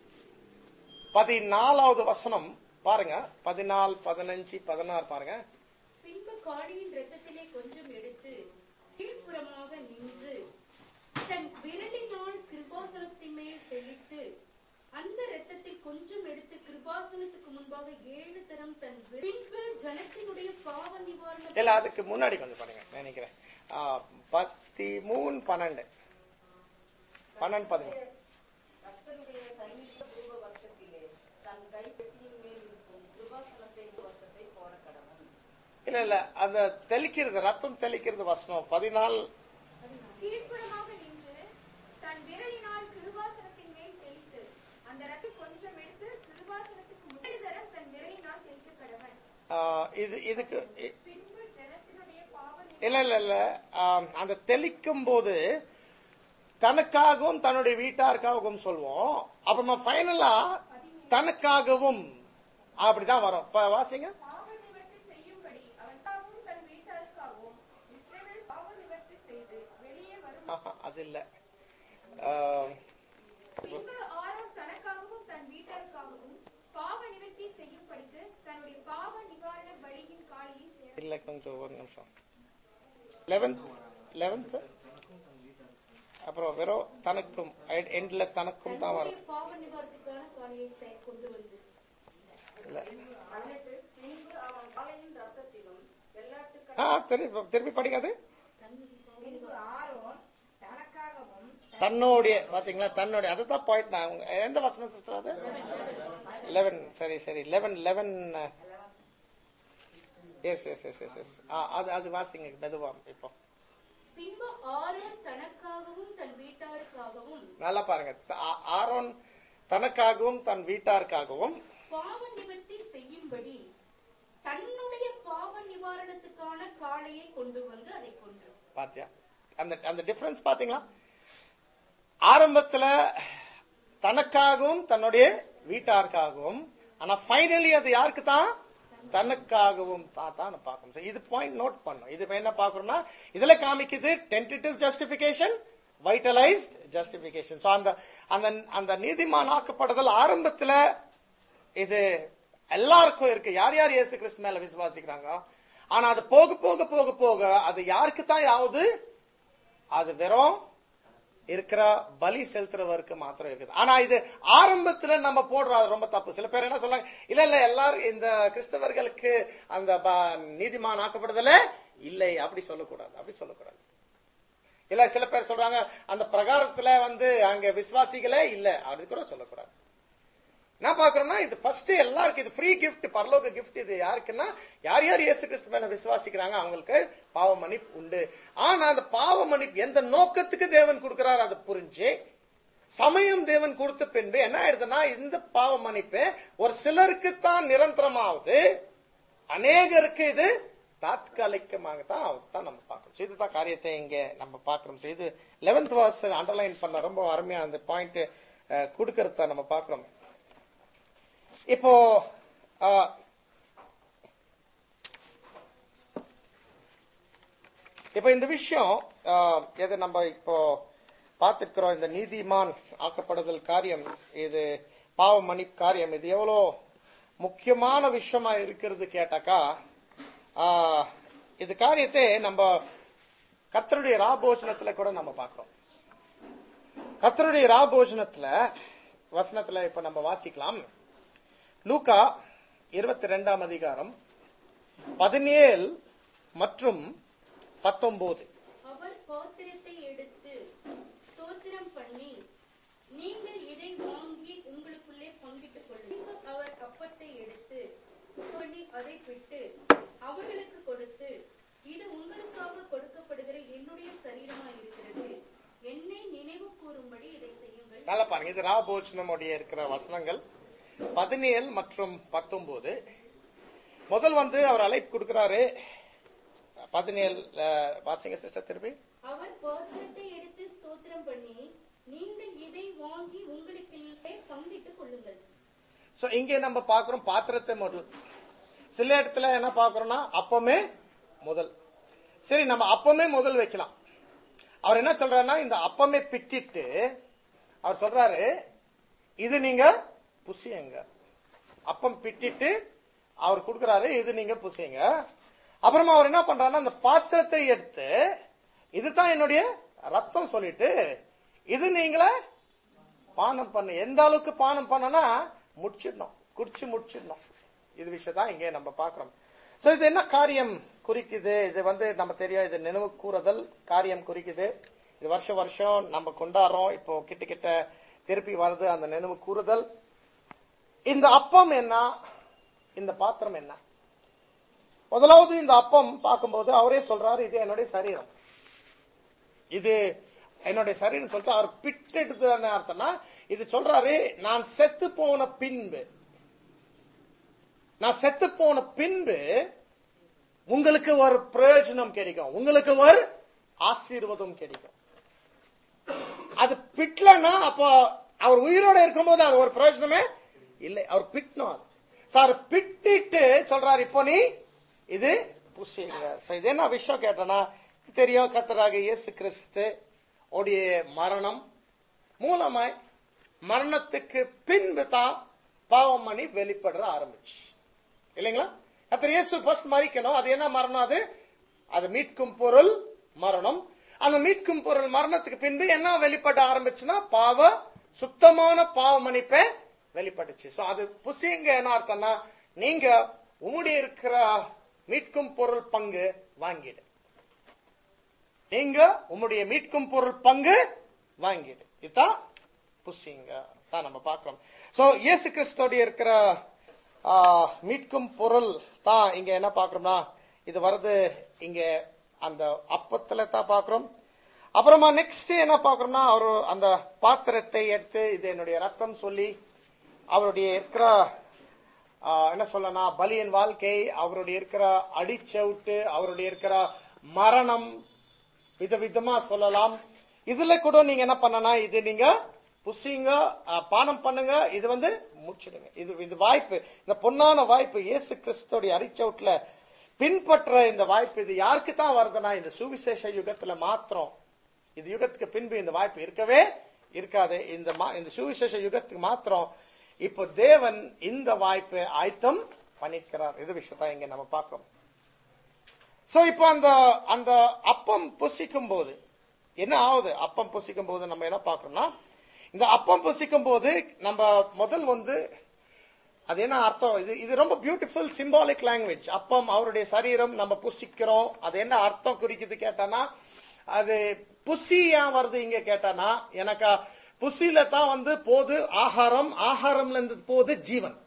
பதினாலாவது வசனம் பாருங்க பதினாலு பதினஞ்சு பதினாறு பாருங்க பின்பு காடியின் ரத்தத்திலே கொஞ்சம் எடுத்து கீழ்ப்புறமாக நின்று தன் விரலினால் கிருபாசனத்தின் மேல் தெளித்து அந்த ரத்தத்தில் கொஞ்சம் எடுத்து கிருபாசனத்துக்கு முன்பாக ஏழு தரம் தன் விர- பின்பு ஜனத்தினுடைய பாவ நிவாரண இல்ல அதுக்கு முன்னாடி கொஞ்சம் பாருங்க நினைக்கிறேன் ஆ, பதிமூணு பன்னெண்டு பன்னெண்டு பதிமூணு கர்த்தருடைய சைனிக தூப வருஷத்திலே தன் கைப்பெட்டியின் மேல் இருக்கும் கிருபாசனத்தை வருஷத்தை போட கடவன் இல்ல இல்ல அந்த தெளிக்கிறது ரத்தம் தெளிக்கிறது வசனம் பதினாலு கீழ்ப்புறமாக நின்று தன் விரலினால் கிருபாசனத்தின் மேல் தெளித்து அந்த ரத்தை கொஞ்சம் எடுத்து கிருபாசனத்துக்கு முதல் தரம் தன் விரலினால் தெளித்து கடவன் ஆ, இது இதுக்கு இ- பின்பு ஜனத்தினுடைய பாவ இல்ல இல்ல இல்ல ஆம், அந்த தெளிக்கும் போது தனக்காகவும் தன்னுடைய வீட்டாருக்காகவும் சொல்லுவோம் அப்புறமா ஃபைனலா தனக்காகவும் அப்படிதான் வரும் இப்ப வாசிங்க பாவ நிவர்த்தி செய்யும்படி அவனுக்காகவும் தன் வீட்டாருக்காகவும் இஸ்ரவேல் பாவ நிவர்த்தி செய்து வெளியே வரும் ஆஹா, அது இல்ல ஆம், பின்பு ஆரோன் தனக்காகவும் தன் வீட்டாருக்காகவும் பாவ நிவர்த்தி இல்லை கொஞ்சம் ஒரு நிமிஷம் லெவன்த் லெவன்த் அப்புறம் வெறும் தனக்கும் எண்ட்ல தனக்கும் தான் வரும் தன்னுடைய பாவ நிவாரணத்துக்கான காணியை செ- கொண்டு வந்து இல்ல பதினெட்டு பின்பு அவன் காலையின் ரத்தத்திலும் வெள்ளாட்டு ஆ திருப்பி திருப்பி படிக்காது பின்பு ஆரோன் தனக்காகவும் தன்னுடைய பாத்தீங்களா தன்னுடைய அதுதான் பாயிண்ட் நான் உங்க- எந்த வசனம் சிஸ்டர் அது லெவன் சரி சரி eleven eleven yes yes yes yes yes அது அது வாசிங்க மெதுவா இப்போ பின்பு ஆரோன் தனக்காகவும் தன் வீட்டாருக்காகவும் நல்லா பாருங்க த- ஆ- ஆரோன் தனக்காகவும் தன் வீட்டாருக்காகவும் பாவ நிவர்த்தி செய்யும்படி தன்னுடைய பாவ நிவாரணத்துக்கான காளையை கொண்டு வந்து அதை கொன்று பாத்தியா அந்த அந்த டிஃபரன்ஸ் பாத்தீங்களா ஆரம்பத்துல தனக்காகவும் தன்னுடைய வீட்டாருக்காகவும் ஆனா ஃபைனலி அது யாருக்கு தான் தனக்காகவும் தான் தான் பார்க்கணும் So, இது பாயிண்ட் நோட் பண்ணும் இது இப்ப என்ன பாக்குறோம்னா இதுல காமிக்குது tentative justification vitalized justification so அந்த அந்த அந்த நீதிமான் ஆக்கப்படுதல் ஆரம்பத்துல இது எல்லாருக்கும் இருக்கு யார் யார் இயேசு கிறிஸ்து மேல விசுவாசிக்கிறாங்க ஆனா அது போக போக போக போக அது யாருக்கு தான் யாவது அது வெறும் இருக்கிற பலி செலுத்துறவருக்கு மாத்திரம் இருக்குது ஆனா இது ஆரம்பத்துல நம்ம போடுறோம் அது ரொம்ப தப்பு சில பேர் என்ன சொல்றாங்க இல்ல இல்ல எல்லாரும் இந்த கிறிஸ்தவர்களுக்கு அந்த ப- நீதிமான் ஆக்கப்படுதல இல்லை அப்படி சொல்லக்கூடாது அப்படி சொல்லக்கூடாது இல்ல சில பேர் சொல்றாங்க அந்த பிரகாரத்துல வந்து அங்க விசுவாசிகளே இல்ல அது கூட சொல்லக்கூடாது என்ன பாக்குறோம்னா இது ஃபர்ஸ்ட் எல்லாருக்கும் இது ஃப்ரீ gift பரலோக gift இது யாருக்குன்னா யார் யார் இயேசு கிறிஸ்து மேல விசுவாசிக்கிறாங்க அவங்களுக்கு பாவ மன்னிப்பு உண்டு ஆனா அந்த பாவ மன்னிப்பு எந்த நோக்கத்துக்கு தேவன் கொடுக்கிறார் அதை புரிஞ்சு சமயம் தேவன் கொடுத்த பின்பு என்ன ஆயிடுதுன்னா இந்த பாவ மன்னிப்பு ஒரு சிலருக்கு தான் நிரந்தரமாவது அநேகருக்கு இது தாத்காலிகமாக தான் தான் நம்ம பார்க்கணும் So, இதுதான் காரியத்தை இங்க நம்ம பார்க்கிறோம் So, இது லெவன்த் வாஸ் அண்டர்லைன் பண்ண ரொம்ப அருமையா அந்த பாயிண்ட் கொடுக்கறத நம்ம பார்க்கிறோம் இப்போ ஆ, இப்போ இந்த விஷயம் ஆ, எது நம்ம இப்போ பார்த்திருக்கிறோம் இந்த நீதிமான் ஆக்கப்படுதல் காரியம் இது பாவ மன்னிப்பு காரியம் இது எவ்வளோ முக்கியமான விஷயமா இருக்கிறது கேட்டாக்கா ஆ, இது காரியத்தை நம்ம கர்த்தருடைய ராபோஜனத்துல கூட நம்ம பார்க்கிறோம் கர்த்தருடைய ராபோஜனத்துல வசனத்துல இப்ப நம்ம வாசிக்கலாம் லூகா இருபத்தி ரெண்டாம் அதிகாரம் பதினேழு மற்றும் பத்தொன்பது அவர் பாத்திரத்தை எடுத்து ஸ்தோத்திரம் பண்ணி நீங்கள் இதை வாங்கி உங்களுக்குள்ளே பங்கிட்டுக் கொள்ளுங்கள் அவர் அப்பத்தை எடுத்து சொல்லி அதை பிட்டு அவர்களுக்கு கொடுத்து இது உங்களுக்காக கொடுக்கப்படுகிற என்னுடைய சரீரமாய் இருக்கிறது என்னை நினைவு கூறும்படி இதை செய்யுங்கள் நல்லா பாருங்க இது ராபோஜனமுடைய இருக்கிற வசனங்கள் பதினேழு மற்றும் பத்தொன்பது முதல் வந்து அவர் அழைப்பு கொடுக்கிறாரு பதினேழு அஹ், வாசிங்க சிஸ்டர் திருப்பி அவர் பாத்திரத்தை எடுத்து ஸ்தோத்திரம் பண்ணி நீங்கள் இதை வாங்கி உங்களுக்குள்ளே பங்கிட்டுக் கொள்ளுங்கள் சோ இங்க நம்ம பாக்குறோம் பாத்திரத்தை முதல் சில இடத்துல என்ன பாக்குறோம்னா அப்பமே முதல் சரி நம்ம அப்பமே முதல் வைக்கலாம் அவர் என்ன சொல்றாருன்னா இந்த அப்பமே பிட்டிட்டு அவர் சொல்றாரு இது நீங்க புசியுங்க அப்பம் பிட்டிட்டு அவர் கொடுக்கறாரு இது நீங்க புசியுங்க அப்புறமா அவர் என்ன பண்றாருன்னா அந்த பாத்திரத்தை எடுத்து இதுதான் என்னுடைய ரத்தம் சொல்லிட்டு இது நீங்களே பானம் பண்ணு எந்த அளவுக்கு பானம் பண்ணனா முடிச்சிடணும் குடிச்சு முடிச்சிடணும் இது விஷயம் இங்கே நம்ம பார்க்கிறோம் சோ இது என்ன காரியம் குறிக்குது இது வந்து நம்ம தெரியும் இது நினைவு கூறுதல் காரியம் குறிக்குது இது வருஷம் வருஷம் நம்ம கொண்டாடுறோம் இப்போ கிட்ட கிட்ட திருப்பி வருது அந்த நினைவு கூறுதல் இந்த அப்பம் என்ன இந்த பாத்திரம் என்ன முதலாவது இந்த அப்பம் பார்க்கும்போது அவரே சொல்றாரு இது என்னுடைய சரீரம் இது என்னுடைய சரீரம் சொல்லிட்டு அவர் பிட்டெடுத்து அர்த்தம்னா இது சொல்றாரு நான் செத்து போன பின்பு நான் செத்து போன பின்பு உங்களுக்கு ஒரு பிரயோஜனம் கிடைக்கும் உங்களுக்கு ஒரு ஆசீர்வாதம் கிடைக்கும் அது பிட்லன்னா அப்போ அவர் உயிரோட இருக்கும்போது அது ஒரு பிரயோஜனமே இல்லை அவர் பிட்னும் அது சார் பிட்டிட்டு சொல்றாரு இப்போ நீ இது புசிங்க So, இது என்ன விஷயம் கேட்டனா தெரியும் கத்தராக இயேசு கிறிஸ்து உடைய மரணம் மூலமாய் மரணத்துக்கு பின்பு தான் பாவமணி வெளிப்படுற ஆரம்பிச்சு இல்லைங்களா கத்தர் இயேசு ஃபர்ஸ்ட் மறிக்கணும் அது என்ன மரணம் அது அது மீட்கும் பொருள் மரணம் அந்த மீட்கும் பொருள் மரணத்துக்கு பின்பு என்ன வெளிப்பட ஆரம்பிச்சுன்னா பாவ சுத்தமான பாவ மன்னிப்பை வெளிப்பட்டுச்சு சோ அது புசிங்க என்ன அர்த்தம்னா நீங்க உம்முடைய இருக்கிற மீட்கும் பொருள் பங்கு வாங்கிடு நீங்க உம்முடைய மீட்கும் பொருள் பங்கு வாங்கிடு இதுதான் புசிங்க தான் நம்ம பார்க்கிறோம் சோ இயேசு கிறிஸ்தோடைய இருக்கிற ஆ, மீட்கும் பொருள் தான் இங்க என்ன பார்க்கிறோம்னா இது வருது இங்க அந்த அப்பத்துல தான் பார்க்கிறோம் அப்புறமா நெக்ஸ்ட் என்ன பார்க்கிறோம்னா அவர் அந்த பாத்திரத்தை எடுத்து இது என்னுடைய ரத்தம் சொல்லி அவருடைய இருக்கிற ஆ, என்ன சொல்லனா பலியன் வாழ்க்கை அவருடைய இருக்கிற அடிச்சவுட்டு அவருடைய இருக்கிற மரணம் விதவிதமா சொல்லலாம் இதுல கூட நீங்க என்ன பண்ணனா இது நீங்க புசிங்க ஆ, பானம் பண்ணுங்க இது வந்து முடிச்சிடுங்க இது இது வாய்ப்பு இந்த பொன்னான வாய்ப்பு இயேசு கிறிஸ்துடைய அரிச்சவுட்ல பின்பற்ற இந்த வாய்ப்பு இது யாருக்கு தான் வருதுன்னா இந்த சுவிசேஷ யுகத்துல மாத்திரம் இது யுகத்துக்கு பின்பு இந்த வாய்ப்பு இருக்கவே இருக்காது இந்த மா- இந்த சுவிசேஷ யுகத்துக்கு மாத்திரம் இப்போ தேவன் இந்த வாய்ப்பை ஆயத்தம் பண்ணிருக்கிறார் இது விஷயத்தான் இங்க நம்ம பார்க்கிறோம் சோ இப்போ அந்த அந்த அப்பம் புசிக்கும் போது என்ன ஆகுது அப்பம் புசிக்கும் போது நம்ம என்ன பார்க்கறோம்னா இந்த அப்பம் புசிக்கும் போது நம்ம முதல் வந்து அது என்ன அர்த்தம் இது இது ரொம்ப பியூட்டிஃபுல் சிம்பாலிக் லாங்குவேஜ் அப்பம் அவருடைய சரீரம் நம்ம புசிக்கிறோம் அது என்ன அர்த்தம் குறிக்குது கேட்டானா அது புசி ஏன் வருது இங்க கேட்டானா எனக்கு புசியில தான் வந்து போது ஆகாரம் ஆகாரம்ல இருந்து போது ஜீவன்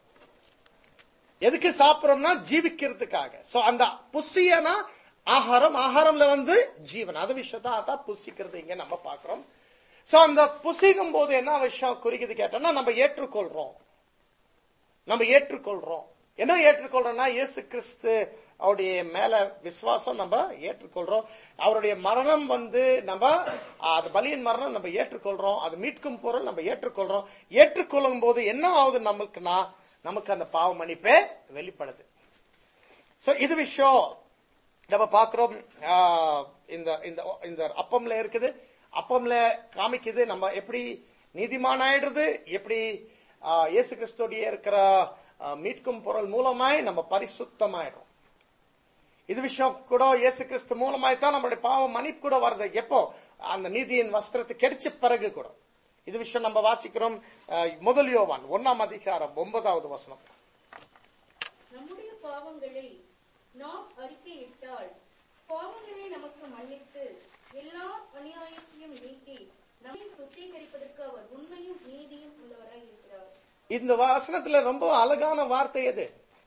எதுக்கு சாப்பிடுறோம்னா ஜீவிக்கிறதுக்காக சோ அந்த புசியனா ஆகாரம் ஆகாரம்ல வந்து ஜீவன் அது விஷயத்தான் அதான் புசிக்கிறது இங்க நம்ம பாக்குறோம் சோ அந்த புசிக்கும் போது என்ன விஷயம் குறிக்குது கேட்டோம்னா நம்ம ஏற்றுக்கொள்றோம் நம்ம ஏற்றுக்கொள்றோம் என்ன ஏற்றுக்கொள்றோம்னா இயேசு கிறிஸ்து அவருடைய மேல விசுவாசம் நம்ம ஏற்றுக்கொள்றோம் அவருடைய மரணம் வந்து நம்ம ஆ, அது பலியின் மரணம் நம்ம ஏற்றுக்கொள்றோம் அது மீட்கும் பொருள் நம்ம ஏற்றுக்கொள்றோம் ஏற்றுக்கொள்ளும் போது என்ன ஆகுது நமக்குன்னா நமக்கு அந்த பாவ மன்னிப்பே வெளிப்படுது சோ இது விஷயம் நம்ம பாக்குறோம் ஆ, இந்த இந்த இந்த அப்பம்ல இருக்குது அப்பம்ல காமிக்குது நம்ம எப்படி நீதிமான் ஆயிடுறது எப்படி ஆ, இயேசு கிறிஸ்துடைய இருக்கிற ஆ, மீட்கும் பொருள் மூலமாய் நம்ம பரிசுத்தமாயிடும் இது விஷயம் கூட இயேசு கிறிஸ்து மூலமாய் தான் நம்மளுடைய பாவம் மன்னிப்பு கூட வருது எப்போ அந்த நீதியின் வஸ்திரத்தை கிடைச்ச பிறகு கூட இது விஷயம் நம்ம வாசிக்கிறோம் ஆ, முதல் யோவான் ஒன்னாம் அதிகாரம் ஒன்பதாவது வசனம் நம்முடைய பாவங்களை நாம் அறிக்கையிட்டால் பாவங்களை நமக்கு மன்னித்து எல்லா அநியாயத்தையும் நீக்கி நம்மை சுத்திகரிப்பதற்கு அவர் உண்மையும் நீதியும் உள்ளவராய் இருக்கிறார் இந்த வசனத்துல ரொம்ப அழகான வார்த்தை எது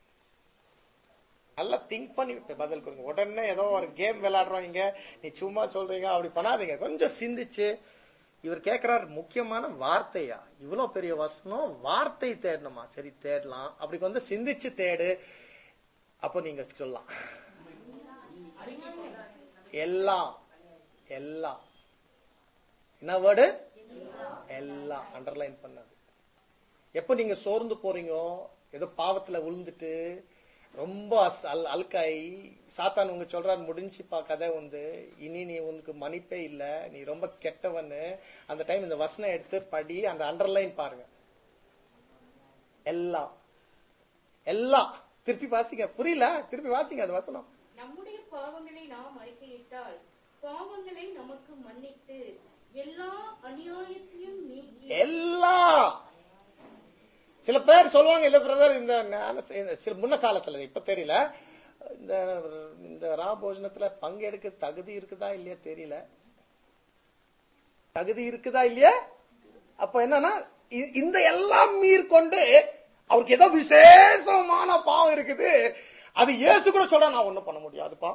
நல்லா திங்க் பண்ணி பதில் கொடுங்க உடனே ஏதோ ஒரு கேம் விளையாடுறோம் நீ சும்மா சொல்றீங்க அப்படி பண்ணாதீங்க கொஞ்சம் சிந்திச்சு இவர் கேக்குறாரு முக்கியமான வார்த்தையா இவ்வளவு பெரிய வசனம் வார்த்தை தேடணுமா சரி தேடலாம் அப்படி கொஞ்சம் சிந்திச்சு தேடு அப்போ நீங்க சொல்லலாம் எல்லாம் எல்லாம் என்ன வேர்டு எல்லாம் அண்டர்லைன் பண்ணது எப்ப நீங்க சோர்ந்து போறீங்கோ ஏதோ பாவத்துல விழுந்துட்டு ரொம்ப அஸ்- அல் அல்காய் சாத்தான் உங்க சொல்றாரு முடிஞ்சுப்பா கதை வந்து இனி நீ உனக்கு மன்னிப்பே இல்ல நீ ரொம்ப கெட்டவன்னு அந்த டைம் இந்த வசனம் எடுத்து படி அந்த அண்டர்லைன் பாருங்க எல்லாம் எல்லாம் திருப்பி வாசிங்க புரியல திருப்பி வாசிங்க அந்த வசனம் நம்முடைய பாவங்களை நாம் அறிக்கையிட்டால் பாவங்களை நமக்கு மன்னித்து எல்லா அநியாயத்தையும் நீக்கி எல்லாம் சில பேர் சொல்லுவாங்க இல்ல பிரதர் இந்த ஞான- இந்த சில முன்ன காலத்துல இப்ப தெரியல இந்த இந்த ரா போஜனத்துல பங்கெடுக்க தகுதி இருக்குதா இல்லையா தெரியல தகுதி இருக்குதா இல்லையா அப்ப என்னன்னா இ- இந்த எல்லாம் மீற்-கொண்டு அவருக்கு ஏதோ விசேஷமான பாவம் இருக்குது அது இயேசு கூட சொல்ற நான் ஒண்ணும் பண்ண முடியாதுப்பா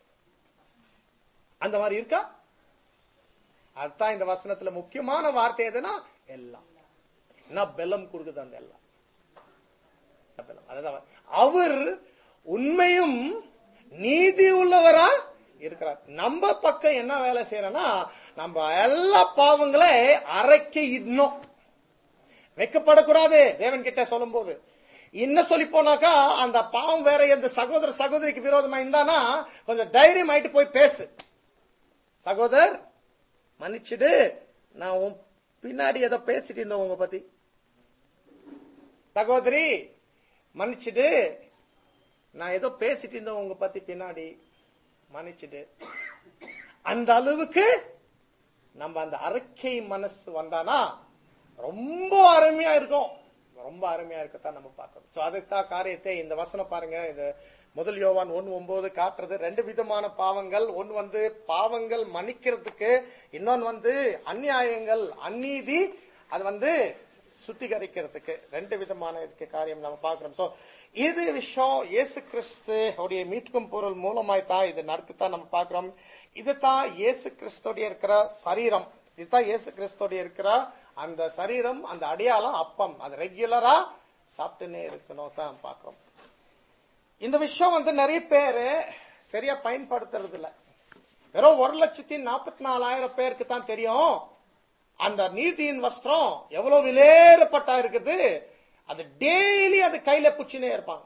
அந்த மாதிரி இருக்கா அதுதான் இந்த வசனத்துல முக்கியமான வார்த்தை எதுனா எல்லாம் என்ன பெலம் கொடுக்குது அந்த எல்லாம் என்ன பெலம்? அதுதான் அவர் உண்மையும் நீதி உள்ளவரா இருக்கிறார் நம்ம பக்கம் என்ன வேலை செய்யறோம்னா நம்ம எல்லா பாவங்களை அரைக்க இன்னும் வைக்கப்படக்கூடாது தேவன் கிட்ட சொல்லும் போது இன்னும் சொல்லி போனாக்கா அந்த பாவம் வேற எந்த சகோதர சகோதரிக்கு விரோதமா இருந்தானா கொஞ்சம் தைரியம் ஆயிட்டு போய் பேசு சகோதர் மன்னிச்சிடு நான் உன் பின்னாடி ஏதோ பேசிட்டு இருந்தேன் உங்க பத்தி சகோதரி மன்னிச்சிடு நான் ஏதோ பேசிட்டு இருந்தேன் உங்க பத்தி பின்னாடி மன்னிச்சுட்டு அந்த அளவுக்கு நம்ம அந்த அறிக்கை மனசு வந்தானா ரொம்ப அருமையா இருக்கும் ரொம்ப அருமையா இருக்கத்தான் நம்ம பார்க்கணும் சோ அதுக்காக காரியத்தை இந்த வசனம் பாருங்க இது முதல் யோவான் ஒன்னு ஒன்பது காட்டுறது ரெண்டு விதமான பாவங்கள் ஒன்னு வந்து பாவங்கள் மன்னிக்கிறதுக்கு இன்னொன்னு வந்து அநியாயங்கள் அநீதி அது வந்து சுத்திகரிக்கிறதுக்கு ரெண்டு விதமான இதுக்கு காரியம் நம்ம பார்க்கிறோம் சோ இது விஷயம் இயேசு கிறிஸ்து உடைய மீட்கும் பொருள் மூலமாய் தான் இது நடக்குத்தான் நம்ம பார்க்கிறோம் இதுதான் இயேசு கிறிஸ்துடைய இருக்கிற சரீரம் இதுதான் இயேசு கிறிஸ்துடைய இருக்கிற அந்த சரீரம் அந்த அடையாளம் அப்பம் அது ரெகுலரா சாப்பிட்டுனே இருக்கணும் தான் பார்க்கிறோம் இந்த விஷயம் வந்து நிறைய பேரு சரியா பயன்படுத்துறது இல்ல வெறும் ஒரு லட்சத்தி நாற்பத்தி நாலாயிரம் பேருக்கு தான் தெரியும் அந்த நீதியின் வஸ்திரம் எவ்வளவு விலேறப்பட்டா இருக்குது அது டெய்லி அது கையில புச்சினே இருப்பாங்க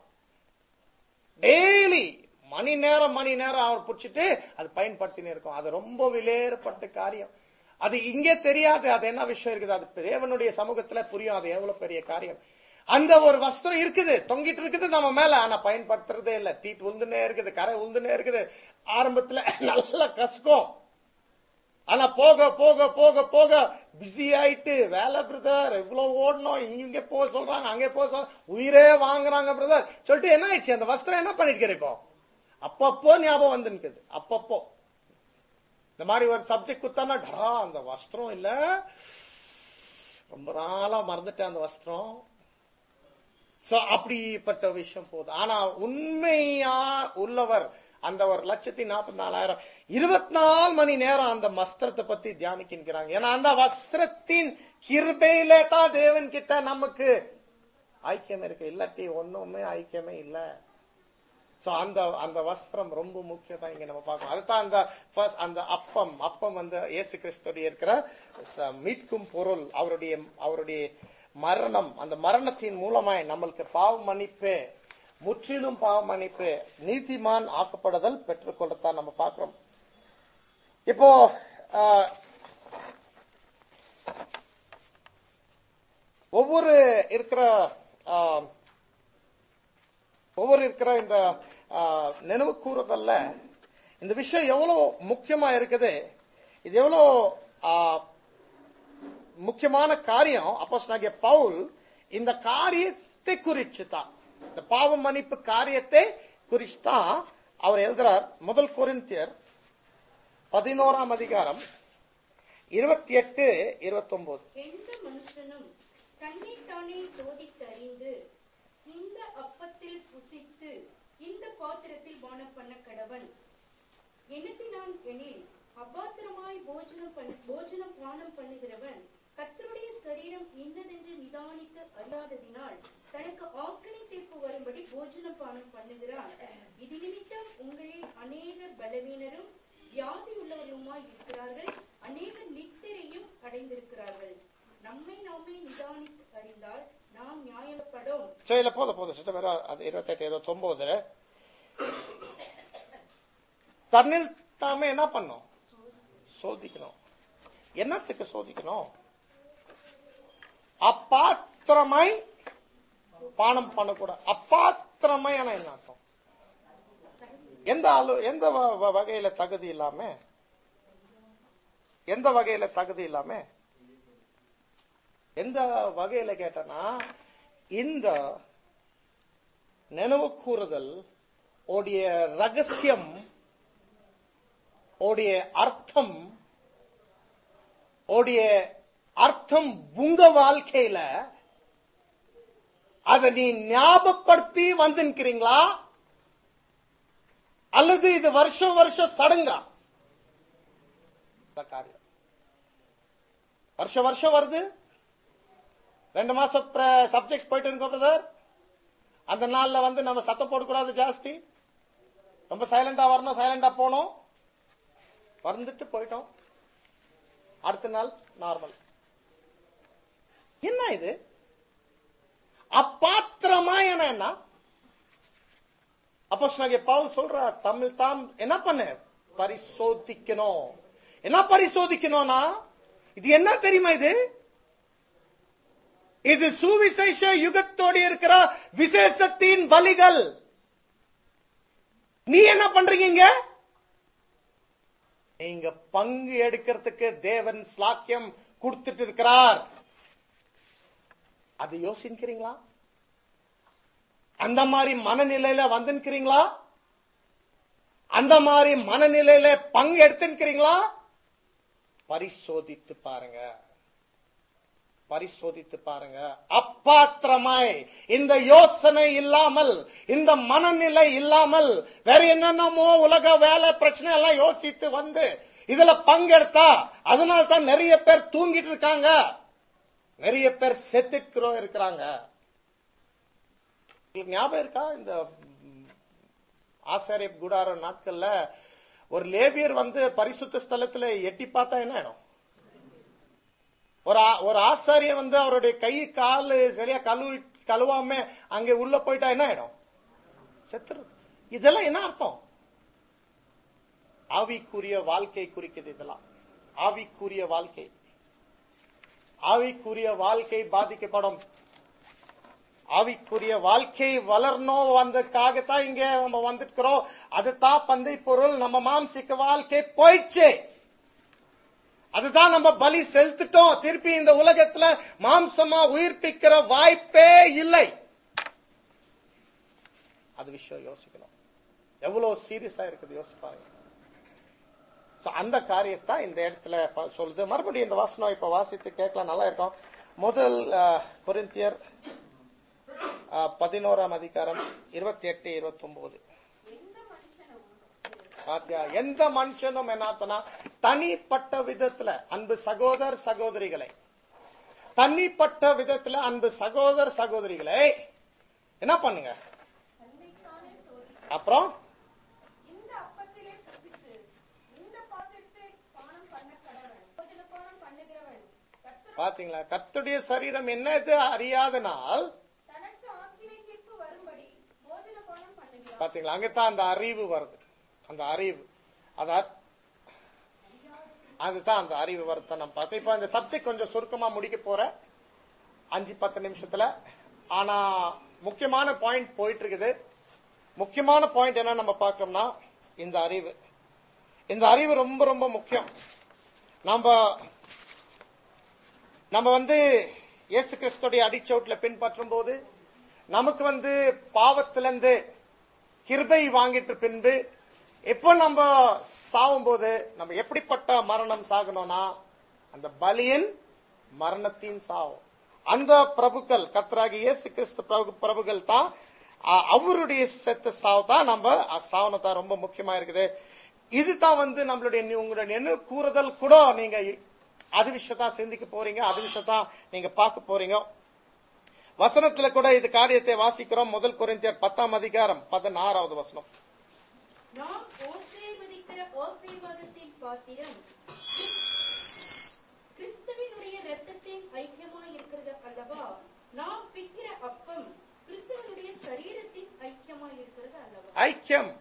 டெய்லி மணி நேரம் மணி நேரம் அவர் புடிச்சிட்டு அது பயன்படுத்தினே இருக்கும் அது ரொம்ப விலேறப்பட்ட காரியம் அது இங்கே தெரியாது அது என்ன விஷயம் இருக்குது அது தேவனுடைய சமூகத்துல புரியும் அது எவ்வளவு பெரிய காரியம் அந்த ஒரு வஸ்திரம் இருக்குது தொங்கிட்டு இருக்குது நம்ம மேல ஆனா பயன்படுத்துறதே இல்ல தீட்டு உழுந்துனே இருக்குது கரை உழுந்துனே இருக்குது ஆரம்பத்துல நல்ல கஷ்டம் ஆனா போக போக போக போக பிஸி ஆயிட்டு வேலை பிரதர் இவ்வளவு ஓடணும் இங்க போக சொல்றாங்க அங்கே போக சொல்றாங்க உயிரே வாங்குறாங்க பிரதர் சொல்லிட்டு என்ன ஆயிடுச்சு அந்த வஸ்திரம் என்ன பண்ணிட்டு இப்போ அப்பப்போ ஞாபகம் வந்து நிக்குது அப்பப்போ இந்த மாதிரி ஒரு சப்ஜெக்ட் குத்தானா டரா அந்த வஸ்திரம் இல்ல ரொம்ப நாளா மறந்துட்டேன் அந்த வஸ்திரம் சோ அப்படிப்பட்ட விஷயம் போகுது ஆனா உண்மையா உள்ளவர் அந்த ஒரு லட்சத்தி நாற்பத்தி நாலாயிரம் இருபத்தி நாலு மணி நேரம் அந்த வஸ்திரத்தை பத்தி தியானிக்கிறாங்க ஏன்னா அந்த வஸ்திரத்தின் கிருபையில தான் தேவன் கிட்ட நமக்கு ஐக்கியம் இருக்கு இல்லாட்டி ஒண்ணுமே ஐக்கியமே இல்ல சோ அந்த அந்த வஸ்திரம் ரொம்ப முக்கியம் இங்க நம்ம பார்க்கணும் அதுதான் அந்த first அந்த அப்பம் அப்பம் வந்து இயேசு கிறிஸ்துடைய இருக்கிற ச- மீட்கும் பொருள் அவருடைய அவருடைய மரணம் அந்த மரணத்தின் மூலமாய் நம்மளுக்கு பாவ மன்னிப்பு முற்றிலும் பாவ மன்னிப்பு நீதிமான் ஆக்கப்படுதல் பெற்றுக்கொள்ளத்தான் நம்ம பார்க்கிறோம் இப்போ ஆஹ், ஒவ்வொரு இருக்கிற ஆஹ், ஒவ்வொரு இருக்கிற இந்த ஆஹ், நினைவு கூறுதல்ல இந்த விஷயம் எவ்வளவு முக்கியமா இருக்குது இது எவ்வளவு ஆஹ், முக்கியமான காரியம் அப்போ பவுல் இந்த காரியத்தை குறிச்சு தான் இந்த பாவ மன்னிப்பு காரியத்தை குறிச்சு தான் அவர் எழுதுறார் முதல் கொரிந்தியர் பதினோராம் அதிகாரம் இருபத்தி எட்டு இருபத்தி ஒன்பது எந்த மனுஷனும் தன்னைத்தானே சோதித்தறிந்து இந்த அப்பத்தில் புசித்து இந்த பாத்திரத்தில் பானம் பண்ண கடவன் எண்ணத்தினான் எனில் அபாத்திரமாய் போஜனம் பண்ண போஜனம் பானம் பண்ணுகிறவன் கர்த்தருடைய சரீரம் இன்னதென்று நிதானித்து அறியாததினால் தனக்கு ஆக்கணி தீர்ப்பு வரும்படி போஜனம் பானம் பண்ணுகிறான் இது நிமித்தம் உங்களில் அநேகர் பலவீனரும் வியாதி உள்ளவர்களுமாய் இருக்கிறார்கள் அநேகர் நித்திரையும் அடைந்திருக்கிறார்கள் நம்மை நாமே நிதானித்து அறிந்தால் நாம் நியாயப்படும் சரி இல்ல போதும் போதும் சிஸ்டர் வேற அது இருபத்தெட்டு இருபத்தி ஒன்பது தன்னில் தாமே என்ன பண்ணும் சோதிக்கணும் என்னத்துக்கு சோதிக்கணும் அப்பாத்திரமாய் பானம் பண்ணக்கூடாது அப்பாத்திரமாய் ஆனா என்ன அர்த்தம் எந்த அளவு எந்த வ- வ- வகையில தகுதி இல்லாம எந்த வகையில தகுதி இல்லாம எந்த வகையில கேட்டனா இந்த நினைவு கூறுதல் உடைய ரகசியம் உடைய அர்த்தம் உடைய அர்த்தம் உங்க வாழ்க்கையில அதை நீ ஞாபகப்படுத்தி வந்திருக்கிறீங்களா அல்லது இது வருஷம் வருஷம் சடங்கா இந்த காரியம் வருஷம் வருஷம் வருது ரெண்டு மாசம் சப்ஜெக்ட்ஸ் போயிட்டு இருக்கோம் பிரதர் அந்த நாள்ல வந்து நம்ம சத்தம் போடக்கூடாது ஜாஸ்தி ரொம்ப சைலண்டா வரணும் சைலண்டா போனோம் வந்துட்டு போயிட்டோம் அடுத்த நாள் நார்மல் என்ன இது அப்பாத்திரமா என்ன என்ன அப்போ பவுல் சொல்றார் தமிழ் தாம் என்ன பண்ணு பரிசோதிக்கணும் என்ன பரிசோதிக்கணும்னா இது என்ன தெரியுமா இது இது சுவிசேஷ யுகத்தோடு இருக்கிற விசேஷத்தின் பலிகள் நீ என்ன பண்றீங்க இங்க நீங்க பங்கு எடுக்கிறதுக்கு தேவன் ஸ்லாக்கியம் கொடுத்துட்டு இருக்கிறார் அது யோசிக்கிறீங்களா அந்த மாதிரி மனநிலையில வந்துருக்கிறீங்களா அந்த மாதிரி மனநிலையில பங்கு எடுத்துக்கிறீங்களா பரிசோதித்து பாருங்க பரிசோதித்து பாருங்க அப்பாத்திரமாய் இந்த யோசனை இல்லாமல் இந்த மனநிலை இல்லாமல் வேற என்னென்னமோ உலக வேலை பிரச்சனை எல்லாம் யோசித்து வந்து இதுல பங்கெடுத்தா அதனால தான் நிறைய பேர் தூங்கிட்டு இருக்காங்க நிறைய பேர் செத்துக்கிறோம் இருக்கிறாங்க உங்களுக்கு ஞாபகம் இருக்கா இந்த ம், ஆசாரிய கூடார நாட்கள்ல ஒரு லேபியர் வந்து பரிசுத்த ஸ்தலத்துல எட்டி பார்த்தா என்ன ஆயிடும் ஒரு ஆ- ஒரு ஆசாரியர் வந்து அவருடைய கை கால் சரியா கழுவி கழுவாம அங்க உள்ள போயிட்டா என்ன ஆயிடும் செத்துரு இதெல்லாம் என்ன அர்த்தம் ஆவிக்குரிய வாழ்க்கை குறிக்குது இதெல்லாம் ஆவிக்குரிய வாழ்க்கை ஆவிக்குரிய வாழ்க்கை பாதிக்கப்படும் ஆவிக்குரிய வாழ்க்கை வளரணும் வந்ததுக்காகத்தான் இங்க நம்ம வந்துருக்கிறோம் அதுதான் பந்தை பொருள் நம்ம மாம்சிக்க வாழ்க்கை போயிடுச்சு அதுதான் நம்ம பலி செலுத்திட்டோம் திருப்பி இந்த உலகத்துல மாம்சமா உயிர்ப்பிக்கிற வாய்ப்பே இல்லை அது விஷயம் யோசிக்கணும் எவ்வளவு சீரியஸா இருக்குது யோசிப்பாங்க So, அந்த காரியத்தை இந்த இடத்துல ப- சொல்லுது மறுபடியும் இந்த வாசனம் இப்ப வாசித்து கேட்கலாம் நல்லா இருக்கும் முதல் அஹ், கொரிந்தியர் அஹ், பதினோராம் அதிகாரம் இருபத்தி எட்டு இருபத்தி ஒன்பது பாத்தியா எந்த மனுஷனும் என்ன தனிப்பட்ட விதத்துல அன்பு சகோதர சகோதரிகளை தனிப்பட்ட விதத்துல அன்பு சகோதர சகோதரிகளை என்ன பண்ணுங்க அப்புறம் இந்த அப்பத்திலே புசித்து இந்த பாத்திரத்தை பானம் பண்ண கடவன் கொஞ்சம் பானம் பண்ணுகிறவன் கர்த்தர் பாத்தீங்களா கத்துடைய சரீரம் என்ன இது அறியாதனால் தனக்கு ஆக்கினை தீர்ப்பு வரும்படி போஜன பானம் பண்ணுகிறான் பாத்தீங்களா அங்கதான் அந்த அறிவு வருது அந்த அறிவு அத அதுதான் அந்த அறிவு வருத்த நம்ம பார்த்தோம் இப்ப இந்த சப்ஜெக்ட் கொஞ்சம் சுருக்கமா முடிக்க போறேன் அஞ்சு பத்து நிமிஷத்துல ஆனா முக்கியமான பாயிண்ட் போயிட்டு இருக்குது முக்கியமான பாயிண்ட் என்ன நம்ம பார்க்கறோம்னா இந்த அறிவு இந்த அறிவு ரொம்ப ரொம்ப முக்கியம் நம்ம நம்ம வந்து இயேசு கிறிஸ்துடைய அடிச்சோட்ல பின்பற்றும் போது நமக்கு வந்து பாவத்திலிருந்து கிருபை வாங்கிட்டு பின்பு எப்போ நம்ம சாவும் போது நம்ம எப்படிப்பட்ட மரணம் சாகணும்னா அந்த பலியின் மரணத்தின் சாவும் அந்த பிரபுக்கள் கத்தராகி இயேசு கிறிஸ்து பிரபு- பிரபுக்கள் தான் அ- அவருடைய செத்த சாவு தான் நம்ம சாவனம் தான் ரொம்ப முக்கியமா இருக்குது இதுதான் வந்து நம்மளுடைய நி- உங்களுடைய நினைவு கூறுதல் கூட நீங்க அது விஷயத்தான் சிந்திக்க போறீங்க அது விஷயத்தான் நீங்க பார்க்க போறீங்க வசனத்துல கூட இது காரியத்தை வாசிக்கிறோம் முதல் கொரிந்தியர் பத்தாம் அதிகாரம் பதினாறாவது வசனம் நாம் ஆசீர்வதிக்கிற ஆசீர்வாதத்தின் பாத்திரம் கிறிஸ்துவினுடைய இரத்தத்தின் ஐக்கியமாய் இருக்கிறது அல்லவா நாம் பிக்கிற அப்பம் கிறிஸ்துவனுடைய சரீரத்தின் ஐக்கியமாய் இருக்கிறது அல்லவா ஐக்கியம்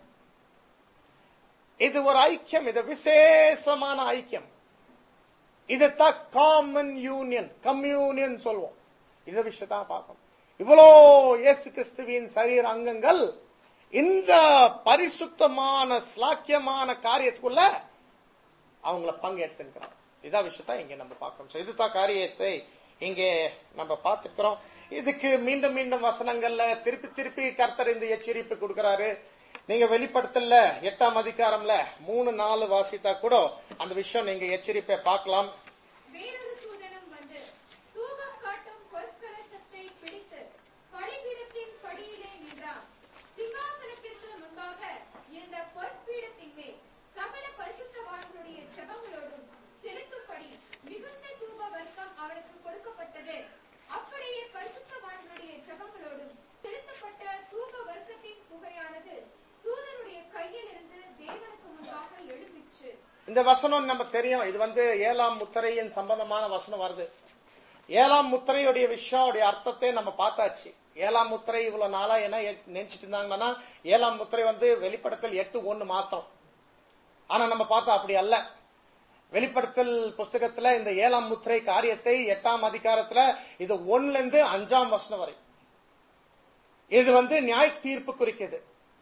இது ஒரு ஐக்கியம் இது விசேஷமான ஐக்கியம் இதுதான் காமன் யூனியன் கம்யூனியன் சொல்லுவோம் இந்த விஷயத்தான் பார்க்கணும் இவ்வளோ இயேசு கிறிஸ்துவின் சரீர அங்கங்கள் இந்த பரிசுத்தமான ஸ்லாக்கியமான காரியத்துக்குள்ள அவங்கள பங்கெடுத்திருக்கிறான் இதான் விஷயத்த இங்க நம்ம பார்க்கணும் So, இதுதான் காரியத்தை இங்கே நம்ம பார்த்திருக்கிறோம் இதுக்கு மீண்டும் மீண்டும் வசனங்கள்ல திருப்பி திருப்பி கர்த்தர் இந்த எச்சரிப்பு கொடுக்கிறாரு நீங்க வெளிப்படுத்தல எட்டாம் அதிகாரம்ல மூணு நாலு வாசித்தா கூட அந்த விஷயம் நீங்க எச்சரிப்பை பார்க்கலாம் வேறொரு தூதனும் வந்து தூபம் காட்டும் பொற்கலசத்தை பிடித்து பலிபீடத்தின் படியிலே நின்றான் சிங்காசனத்திற்கு முன்பாக இருந்த பொற்பீடத்தின் மேல் சகல பரிசுத்தவான்களுடைய ஜெபங்களோடும் செலுத்தும்படி மிகுந்த தூப வர்க்கம் அவனுக்கு கொடுக்கப்பட்டது அப்படியே பரிசுத்தவான்களுடைய ஜெபங்களோடும் செலுத்தப்பட்ட தூப வர்க்கத்தின் புகையானது தூதனுடைய கையில் இருந்து தேவனுக்கு முன்பாக எழும்பிற்று இந்த வசனம் நம்ம தெரியும் இது வந்து ஏழாம் முத்திரையின் சம்பந்தமான வசனம் வருது ஏழாம் முத்திரையுடைய விஷயம் அர்த்தத்தை நம்ம பார்த்தாச்சு ஏழாம் முத்திரை இவ்வளவு நாளா என்ன எ- நினைச்சிட்டு இருந்தாங்கன்னா ஏழாம் முத்திரை வந்து வெளிப்படத்தில் எட்டு ஒண்ணு மாத்திரம் ஆனா நம்ம பார்த்தோம் அப்படி அல்ல வெளிப்படுத்தல் புஸ்தகத்துல இந்த ஏழாம் முத்திரை காரியத்தை எட்டாம் அதிகாரத்துல இது ஒண்ணுல இருந்து அஞ்சாம் வசனம் வரை இது வந்து நியாய தீர்ப்பு குறிக்குது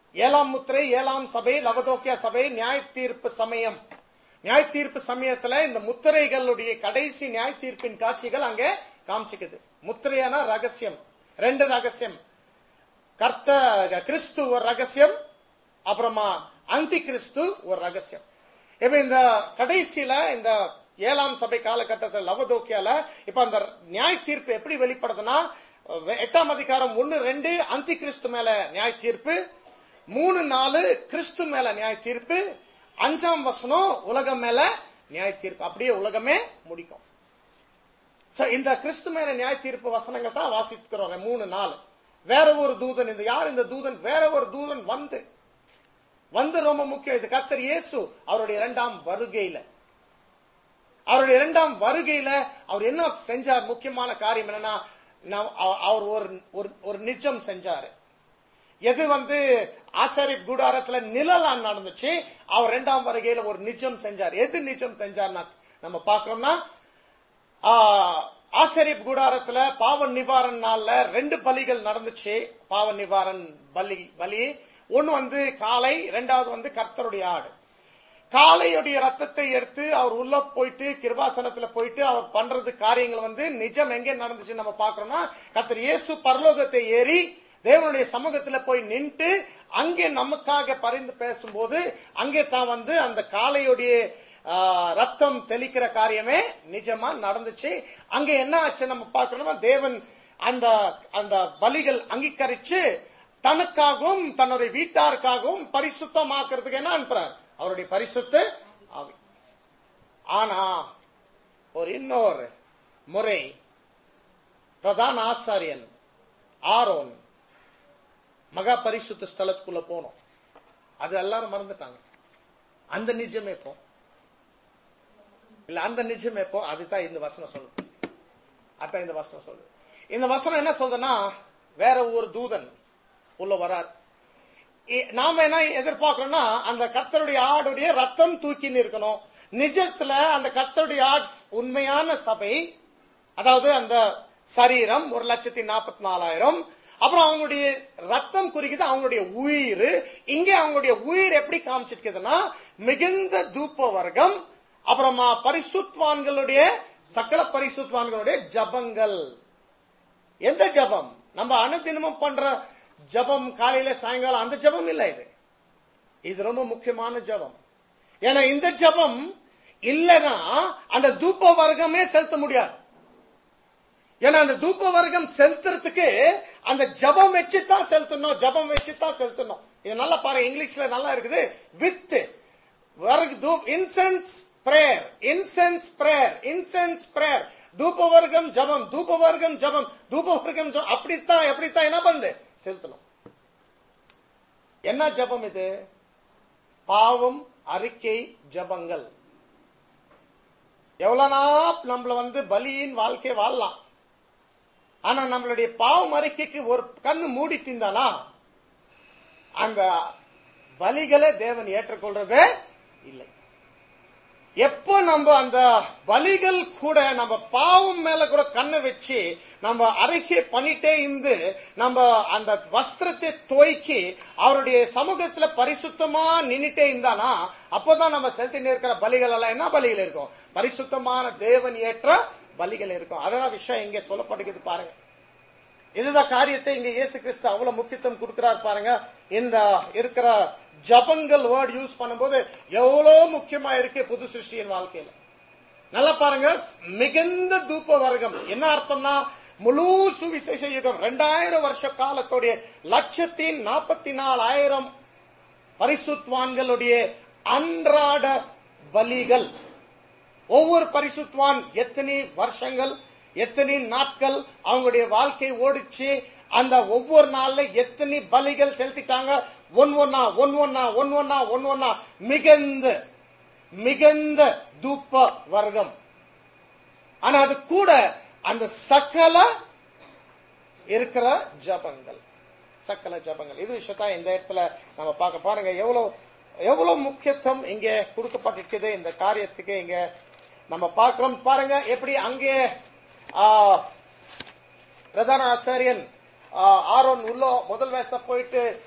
ஏழாம் முத்திரை ஏழாம் சபை லவதோக்கியா சபை நியாய தீர்ப்பு சமயம் நியாய தீர்ப்பு சமயத்துல இந்த முத்திரைகளுடைய கடைசி நியாய தீர்ப்பின் காட்சிகள் அங்கே காமிச்சுக்குது முத்திரையான ரகசியம் ரெண்டு ரகசியம் கர்த்த கிறிஸ்து ஒரு ரகசியம் அப்புறமா அந்தி கிறிஸ்து ஒரு ரகசியம் இப்ப இந்த கடைசியில இந்த ஏழாம் சபை காலகட்டத்தில் லவதோக்கியால இப்ப அந்த நியாய தீர்ப்பு எப்படி வெளிப்படுதுன்னா எட்டாம் அதிகாரம் ஒன்னு ரெண்டு அந்தி கிறிஸ்து மேல நியாய தீர்ப்பு மூணு நாலு கிறிஸ்து மேல நியாய தீர்ப்பு அஞ்சாம் வசனம் உலகம் மேல நியாய தீர்ப்பு அப்படியே உலகமே முடிக்கும் So, இந்த கிறிஸ்து மேல நியாய தீர்ப்பு வசனங்கள் தான் வாசிக்கிறோம் மூணு நாள் வேற ஒரு தூதன் இந்த யார் இந்த தூதன் வேற ஒரு தூதன் வந்து வந்து ரொம்ப முக்கியம் இது கர்த்தர் இயேசு அவருடைய இரண்டாம் வருகையில அவருடைய இரண்டாம் வருகையில அவர் என்ன செஞ்சார் முக்கியமான காரியம் என்னன்னா நான் அவ- அவர் ஒரு ஒரு- ஒரு நிஜம் செஞ்சாரு எது வந்து ஆசாரிப் கூடாரத்துல நிழலா நடந்துச்சு அவர் இரண்டாம் வருகையில ஒரு நிஜம் செஞ்சார் எது நிஜம் செஞ்சார்னா நம்ம பாக்குறோம்னா ஆசிரியப் கூடாரத்துல பாவ நிவாரண நாள்ல ரெண்டு பலிகள் நடந்துச்சு பாவ நிவாரண பலி பலி ஒன்னு வந்து காளை ரெண்டாவது வந்து கர்த்தருடைய ஆடு காளையுடைய ரத்தத்தை எடுத்து அவர் உள்ள போயிட்டு கிருபாசனத்துல போயிட்டு அவர் பண்றது காரியங்கள் வந்து நிஜம் எங்க நடந்துச்சு நம்ம பாக்குறோம்னா கர்த்தர் இயேசு பரலோகத்தை ஏறி தேவனுடைய சமூகத்துல போய் நின்று அங்கே நமக்காக பரிந்து பேசும்போது அங்கே தான் வந்து அந்த காளையுடைய ஆ, ரத்தம் தெளிக்கிற காரியமே நிஜமா நடந்துச்சு அங்க என்ன ஆச்சு நம்ம பார்க்கணும்னா தேவன் அந்த அந்த பலிகள் அங்கீகரிச்சு தனக்காகவும் தன்னுடைய வீட்டாருக்காகவும் பரிசுத்தமாக்குறதுக்கு என்ன அனுப்புறார் அவருடைய பரிசுத்த ஆவி ஆனா ஒரு இன்னொரு முறை பிரதான ஆசாரியன் ஆரோன் மகா பரிசுத்த ஸ்தலத்துக்குள்ள போனோம் அது எல்லாரும் மறந்துட்டாங்க அந்த நிஜமே இப்போ இல்ல அந்த நிஜம் எப்போ அதுதான் இந்த வசனம் சொல்லுது அதான் இந்த வசனம் சொல்லுது இந்த வசனம் என்ன சொல்றதுன்னா வேற ஒரு தூதன் உள்ள வரார் இ- நாம என்ன எதிர்பார்க்கிறோம்னா அந்த கர்த்தருடைய ஆடுடைய ரத்தம் தூக்கின்னு இருக்கணும் நிஜத்துல அந்த கர்த்தருடைய ஆட் உண்மையான சபை அதாவது அந்த சரீரம் ஒரு லட்சத்தி நாற்பத்தி நாலாயிரம் அப்புறம் அவங்களுடைய ரத்தம் குறிக்குது அவங்களுடைய உயிர் இங்க அவங்களுடைய உயிர் எப்படி காமிச்சிருக்குதுன்னா மிகுந்த தூப்ப வர்க்கம் அப்புறமா பரிசுத்வான்களுடைய சகல பரிசுத்வான்களுடைய ஜபங்கள் எந்த ஜபம் நம்ம அனுதினமும் பண்ற ஜபம் காலையில சாயங்காலம் அந்த ஜபம் இல்ல இது இது ரொம்ப முக்கியமான ஜபம் ஏன்னா இந்த ஜபம் இல்லனா அந்த தூப்ப வர்க்கமே செலுத்த முடியாது ஏன்னா அந்த தூப்ப வர்க்கம் செலுத்துறதுக்கு அந்த ஜபம் வச்சு தான் செலுத்தணும் ஜபம் வச்சு தான் செலுத்தணும் இது நல்லா பாருங்க இங்கிலீஷ்ல நல்லா இருக்குது with work incense prayer incense prayer incense prayer தூப வர்க்கம் ஜபம் தூப வர்க்கம் ஜபம் தூப வர்க்கம் ஜபம் அப்படித்தான் எப்படித்தான் என்ன பண்ணுது செலுத்தணும் என்ன ஜபம் இது பாவம் அறிக்கை ஜபங்கள் எவ்வளவுனா நம்மள வந்து பலியின் வாழ்க்கை வாழலாம் ஆனா நம்மளுடைய பாவம் அறிக்கைக்கு ஒரு கண்ணு மூடிட்டு இருந்தானா அந்த பலிகளை தேவன் ஏற்றுக்கொள்றதே இல்லை எப்போ நம்ம அந்த பலிகள் கூட நம்ம பாவம் மேல கூட கண்ணை வச்சு நம்ம அறிக்கை பண்ணிட்டே இருந்து நம்ம அந்த வஸ்திரத்தை துவைக்கி அவருடைய சமூகத்துல பரிசுத்தமா நின்னுட்டே இருந்தானா அப்போதான் நம்ம செலுத்தி இருக்கிற பலிகள் எல்லாம் என்ன பலிகள் இருக்கும் பரிசுத்தமான தேவன் ஏற்ற பலிகள் இருக்கும் அதான் விஷயம் இங்க சொல்லப்படுகிறது பாருங்க இதுதான் காரியத்தை இங்க இயேசு கிறிஸ்து அவ்வளவு முக்கியத்துவம் கொடுக்கிறார் பாருங்க இந்த இருக்கிற ஜபங்கள் வேர்ட் யூஸ் பண்ணும்போது எவ்வளவு முக்கியமா இருக்கு புது சிருஷ்டியின் வாழ்க்கையில நல்லா பாருங்க மிகுந்த தூப்ப வர்க்கம் என்ன அர்த்தம்னா முழு சுவிசேஷ யுகம் ரெண்டாயிரம் வருஷ காலத்துடைய லட்சத்தி நாற்பத்தி நாலாயிரம் பரிசுத்வான்களுடைய அன்றாட பலிகள் ஒவ்வொரு பரிசுத்வான் எத்தனை வருஷங்கள் எத்தனை நாட்கள் அவங்களுடைய வாழ்க்கை ஓடிச்சு அந்த ஒவ்வொரு நாள்ல எத்தனை பலிகள் செலுத்திட்டாங்க ஒன் ஒன்னா ஒன் ஒன்னா ஒன் ஒன்னா ஒன் ஒன்னா மிகுந்த மிகுந்த தூப்ப வர்க்கம் ஆனா அது கூட அந்த சகல இருக்கிற ஜபங்கள் சக்கல ஜபங்கள் இது விஷயத்தான் இந்த இடத்துல நம்ம பார்க்க பாருங்க எவ்வளவு எவ்வளவு முக்கியத்துவம் இங்க கொடுக்கப்பட்டிருக்குது இந்த காரியத்துக்கு இங்க நம்ம பார்க்கிறோம் பாருங்க எப்படி அங்கே ஆ, பிரதான ஆசாரியன் ஆ, ஆரோன் உள்ள முதல் வயச போயிட்டு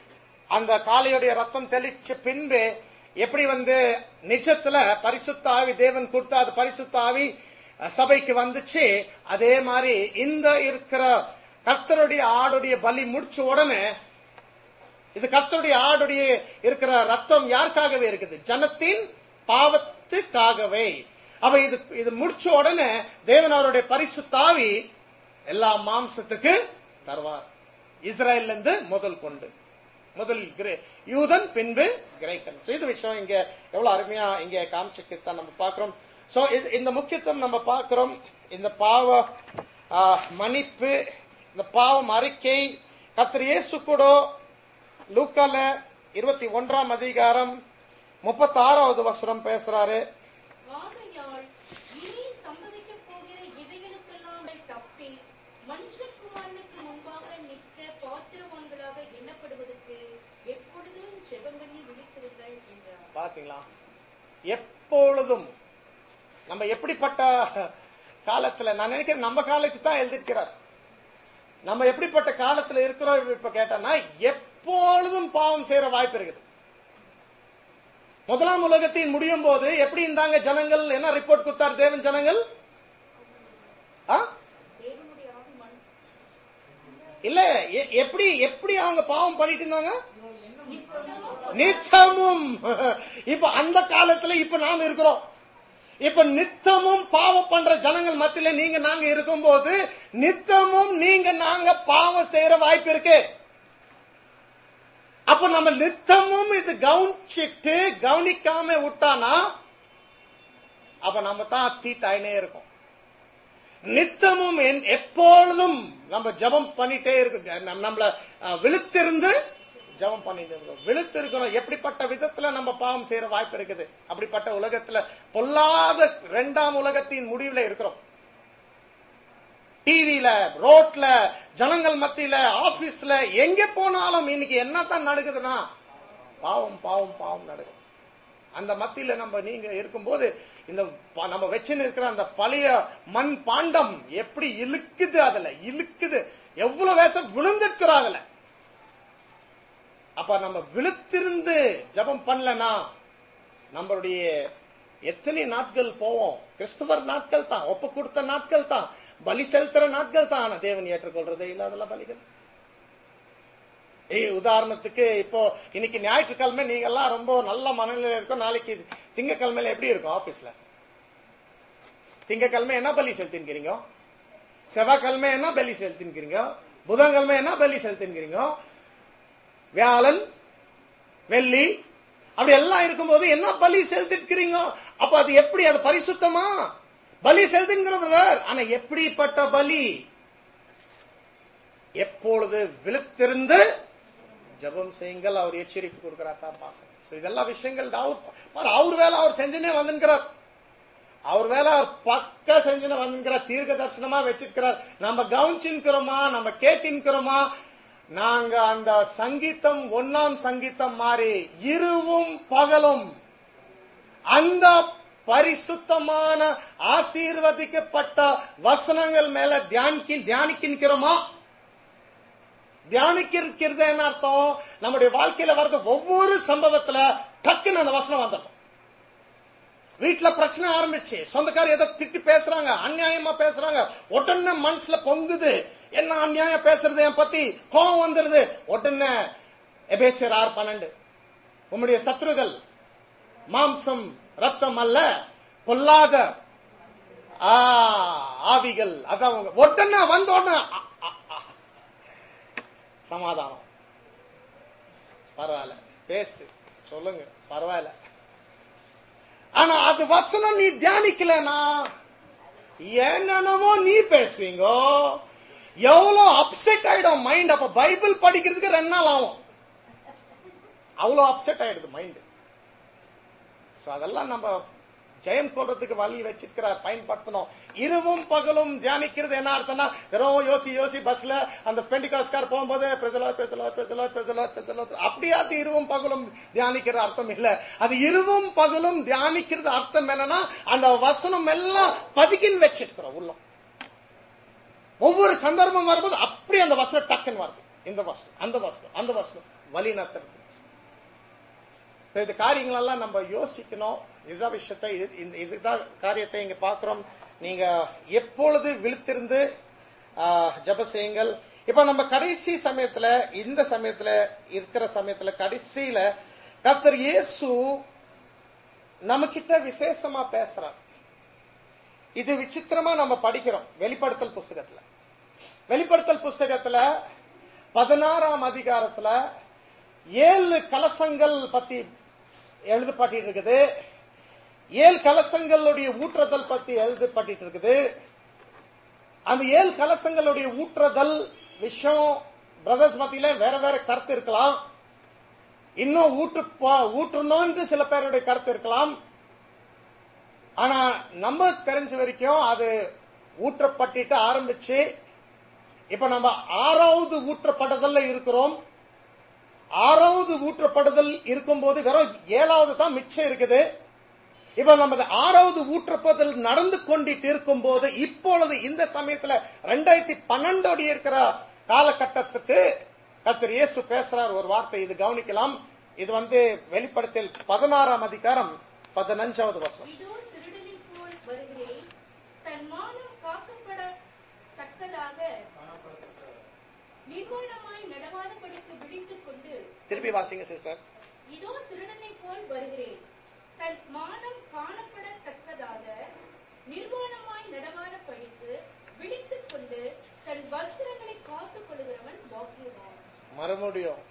அந்த காளையுடைய ரத்தம் தெளிச்ச பின்பு எப்படி வந்து நிஜத்துல பரிசுத்த ஆவி தேவன் கொடுத்த அது பரிசுத்த ஆவி அஹ், சபைக்கு வந்துச்சு அதே மாதிரி இந்த இருக்கிற கர்த்தருடைய ஆடுடைய பலி முடிச்ச உடனே இது கர்த்தருடைய ஆடுடைய இருக்கிற ரத்தம் யாருக்காகவே இருக்குது ஜனத்தின் பாவத்துக்காகவே அப்ப இது இது முடிச்ச உடனே தேவன் அவருடைய பரிசுத்தாவி எல்லா மாம்சத்துக்கு தருவார் இஸ்ரேல்ல இருந்து முதல் கொண்டு முதல் கிரே- யூதன் பின்பு கிரேக்கன் So, இது விஷயம் இங்க எவ்வளவு அருமையா இங்க காமிச்சுக்கித்தான் நம்ம பாக்குறோம் சோ இந்த முக்கியத்துவம் நம்ம பார்க்கிறோம் இந்த பாவ ஆ, மன்னிப்பு இந்த பாவம் அறிக்கை கத்திர இயேசு கூட லூக்கால இருபத்தி ஒன்றாம் அதிகாரம் முப்பத்தி ஆறாவது வசனம் பேசுறாரு ஆகையால் இனி சம்பவிக்கப் போகிற இவைகளுக்கெல்லாம் தப்பி மனுஷகுமாரனுக்கு முன்பாக நிற்க பாத்திரவான்களாக எண்ணப்படுவதற்கு எப்பொழுதும் ஜெபம் பண்ணி விழித்திருங்கள் என்றார் பாத்தீங்களா எப்பொழுதும் நம்ம எப்படிப்பட்ட காலத்துல நான் நினைக்கிறேன் நம்ம காலத்துக்கு தான் எழுதியிருக்கிறார் நம்ம எப்படிப்பட்ட காலத்துல இருக்கிறோம் இப்ப கேட்டோம்னா எப்பொழுதும் பாவம் செய்யற வாய்ப்பு இருக்குது முதலாம் உலகத்தின் முடியும் போது எப்படி இருந்தாங்க ஜனங்கள் என்ன ரிப்போர்ட் கொடுத்தார் தேவன் ஜனங்கள் ஆ? தேவனுடைய ஆவி மண் இல்ல எ- எப்படி எப்படி அவங்க பாவம் பண்ணிட்டு இருந்தாங்க நித்தமும் இப்ப அந்த காலத்துல இப்ப நாம இருக்கிறோம் இப்ப நித்தமும் பாவம் பண்ற ஜனங்கள் மத்தியில நீங்க நாங்க இருக்கும்போது நித்தமும் நீங்க நாங்க பாவம் செய்யற வாய்ப்பு இருக்கு அப்ப நம்ம நித்தமும் இது கவனிச்சிட்டு கவனிக்காம விட்டானா அப்ப நம்ம தான் தீட்டாயினே இருக்கோம் நித்தமும் என்- எப்பொழுதும் நம்ம ஜெபம் பண்ணிட்டே இருக்கு நம்ம- நம்மள அஹ், விழுத்திருந்து ஜெபம் பண்ணிட்டு இருக்கோம் விழுத்து இருக்கணும் எப்படிப்பட்ட விதத்துல நம்ம பாவம் செய்யற வாய்ப்பு இருக்குது அப்படிப்பட்ட உலகத்துல பொல்லாத இரண்டாம் உலகத்தின் முடிவுல இருக்கிறோம் டிவில ரோட்ல ஜனங்கள் மத்தியில ஆபீஸ்ல எங்க போனாலும் இன்னைக்கு என்னத்தான் நடக்குதுன்னா பாவம் பாவம் பாவம் நடக்குது அந்த மத்தியில நம்ம நீங்க இருக்கும்போது இந்த ப- நம்ம வச்சுன்னு இருக்கிற அந்த பழைய மண் பாண்டம் எப்படி இழுக்குது அதுல இழுக்குது எவ்வளவு வேஷம் விழுந்திருக்கிறோம் அதுல அப்ப நம்ம விழுத்திருந்து ஜெபம் பண்ணலனா நம்மளுடைய எத்தனை நாட்கள் போவோம் கிறிஸ்துவர் நாட்கள் தான் ஒப்பு கொடுத்த நாட்கள் தான் பலி செலுத்துற நாட்கள் தான் ஆனா தேவன் ஏற்றுக்கொள்றதே இல்ல அதெல்லாம் பலிகள் ஏய் உதாரணத்துக்கு இப்போ இன்னைக்கு ஞாயிற்றுக்கிழமை நீங்க எல்லாம் ரொம்ப நல்ல மனநிலையில இருக்கும் நாளைக்கு திங்கக்கிழமையில எப்படி இருக்கும் ஆபீஸ்ல திங்கக்கிழமை என்ன பலி செலுத்தின்கிறீங்க செவ்வாய்க்கிழமை என்ன பலி செலுத்தின்கிறீங்க புதன்கிழமை என்ன பலி செலுத்தின்கிறீங்க வியாழன் வெள்ளி அப்படி எல்லாம் இருக்கும்போது என்ன பலி செலுத்திருக்கிறீங்க அப்ப அது எப்படி அது பரிசுத்தமா பலி செலுத்துங்கிற பிரதர் ஆனா எப்படிப்பட்ட பலி எப்பொழுது விழுத்திருந்து ஜெபம் செய்யுங்கள் அவர் எச்சரிக்கை கொடுக்கிறார் தான் பார்க்கணும் So இதெல்லாம் விஷயங்கள் அவர் பாரு, அவர் வேலை அவர் செஞ்சுனே வந்துங்கிறார் அவர் வேலை அவர் பக்கா செஞ்சுனே வந்துங்கிறார் தீர்க்க தரிசனமா வச்சிருக்கிறார் நம்ம கவனிச்சுக்கிறோமா நம்ம கேட்டிருக்கிறோமா நாங்க அந்த சங்கீதம் ஒன்னாம் சங்கீதம் மாதிரி இருவும் பகலும் அந்த பரிசுத்தமான ஆசீர்வதிக்கப்பட்ட வசனங்கள் மேல தியானிக்கி தியானிக்கிறோமா தியானிக்கிறது என்ன அர்த்தம் நம்முடைய வாழ்க்கையில வர்றது ஒவ்வொரு சம்பவத்துல டக்குன்னு அந்த வசனம் வந்துடும் வீட்டுல பிரச்சனை ஆரம்பிச்சு சொந்தக்காரர் ஏதோ திட்டி பேசுறாங்க அநியாயமா பேசுறாங்க உடனே மனசுல பொங்குது என்ன அநியாயம் பேசுறது என் பத்தி கோபம் வந்துருது உடனே எபேசியர் ஆறு பன்னெண்டு உம்முடைய சத்ருகள் மாம்சம் ரத்தம் அல்ல பொல்லாத ஆ, ஆவிகள் அதான் அவங்க உடனே வந்த உடனே அ, அ, அ. சமாதானம் பரவாயில்ல பேசு சொல்லுங்க பரவாயில்ல ஆனா அது வசனம் நீ தியானிக்கலனா என்னென்னமோ நீ பேசுவீங்க எவ்வளவு அப்செட் ஆயிடும் மைண்ட் அப்ப பைபிள் படிக்கிறதுக்கு ரெண்டு நாள் ஆகும் அவ்வளவு அப்செட் ஆயிடுது மைண்ட் சோ அதெல்லாம் நம்ம ஜெயம் கொள்றதுக்கு வழி வச்சிருக்கிறார் பயன்படுத்தணும் இரவும் பகலும் தியானிக்கிறது என்ன அர்த்தம்னா வெறும் யோசி யோசி பஸ்ல அந்த பெண்டிகாஸ்கார் போகும்போது பிரதலா பிரதலா பிரதலா பிரதலா பிரதலா அப்படியே அது இரவும் பகலும் தியானிக்கிற அர்த்தம் இல்ல அது இரவும் பகலும் தியானிக்கிறது அர்த்தம் என்னன்னா அந்த வசனம் எல்லாம் பதுக்கின்னு வச்சிருக்கிறோம் உள்ளம் ஒவ்வொரு சந்தர்ப்பம் வரும்போது அப்படி அந்த வசனம் டக்குன்னு வருது இந்த வசனம் அந்த வசனம் அந்த வசனம் வழி நடத்துறது இந்த காரியங்கள் எல்லாம் நம்ம யோசிக்கணும் இதுதான் விஷயத்தை இது- இந்த- இதுதான் காரியத்தை இங்க பாக்குறோம் நீங்க எப்பொழுது விழித்திருந்து ஆஹ், ஜெப செய்யுங்கள் இப்ப நம்ம கடைசி சமயத்துல இந்த சமயத்துல இருக்கிற சமயத்துல கடைசியில கர்த்தர் இயேசு நம்ம கிட்ட விசேஷமா பேசுறார் இது விசித்திரமா நம்ம படிக்கிறோம் வெளிப்படுத்தல் புஸ்தகத்துல வெளிப்படுத்தல் புஸ்தகத்துல பதினாறாம் அதிகாரத்துல ஏழு கலசங்கள் பத்தி எழுதப்பட்டு இருக்குது ஏழு கலசங்களுடைய ஊற்றுதல் பத்தி எழுதப்பட்டு இருக்குது அந்த ஏழு கலசங்களுடைய ஊற்றுதல் விஷயம் பிரதர்ஸ் மத்தியில வேற வேற கருத்து இருக்கலாம் இன்னும் ஊற்று ஊற்றணும்னு சில பேருடைய கருத்து இருக்கலாம் ஆனா நம்ம தெரிஞ்ச வரைக்கும் அது ஊற்றப்பட்டுட்டு ஆரம்பிச்சு இப்ப நம்ம ஆறாவது ஊற்றப்படுதல்ல இருக்கிறோம் ஆறாவது ஊற்றப்படுதல் இருக்கும்போது வெறும் ஏழாவது தான் மிச்சம் இருக்குது இப்ப நம்ம ஆறாவது ஊற்றப்படுதல் நடந்து கொண்டிட்டு இருக்கும்போது இப்பொழுது இந்த சமயத்துல ரெண்டாயிரத்தி பன்னெண்டோடி இருக்கிற காலகட்டத்துக்கு கர்த்தர் இயேசு பேசுறார் ஒரு வார்த்தை இது கவனிக்கலாம் இது வந்து வெளிப்படுத்தல் பதினாறாம் அதிகாரம் பதினஞ்சாவது வசனம் இதோ திருடனைப் போல் வருகிறேன் தன் மானம் காக்கப்படத்தக்கதாக நிர்வாணமாய் நடவாதபடிக்கு விழித்துக் கொண்டு திருப்பி வாசிங்க சிஸ்டர் இதோ திருடனைப் போல் வருகிறேன் தன் மானம் காணப்படத்தக்கதாக நிர்வாணமாய் நடவாத படிக்கு விழித்துக் கொண்டு தன் வஸ்திரங்களை காத்துக் கொள்கிறவன் பாக்கியவான் மறுபடியும்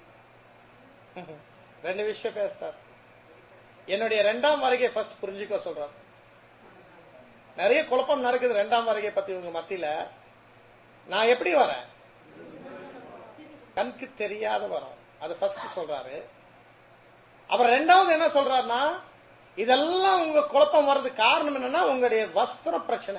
ரெண்டு விஷயம் பேசுறார் என்னுடைய ரெண்டாம் வருகை ஃபர்ஸ்ட் புரிஞ்சுக்க சொல்றார் நிறைய குழப்பம் நடக்குது ரெண்டாம் வருகை பத்தி உங்க மத்தியில நான் எப்படி வரேன் கண்ணுக்கு தெரியாத வரோம் அது ஃபர்ஸ்ட் சொல்றாரு அப்புறம் ரெண்டாவது என்ன சொல்றாருன்னா இதெல்லாம் உங்க குழப்பம் வர்றது காரணம் என்னன்னா உங்களுடைய வஸ்திர பிரச்சனை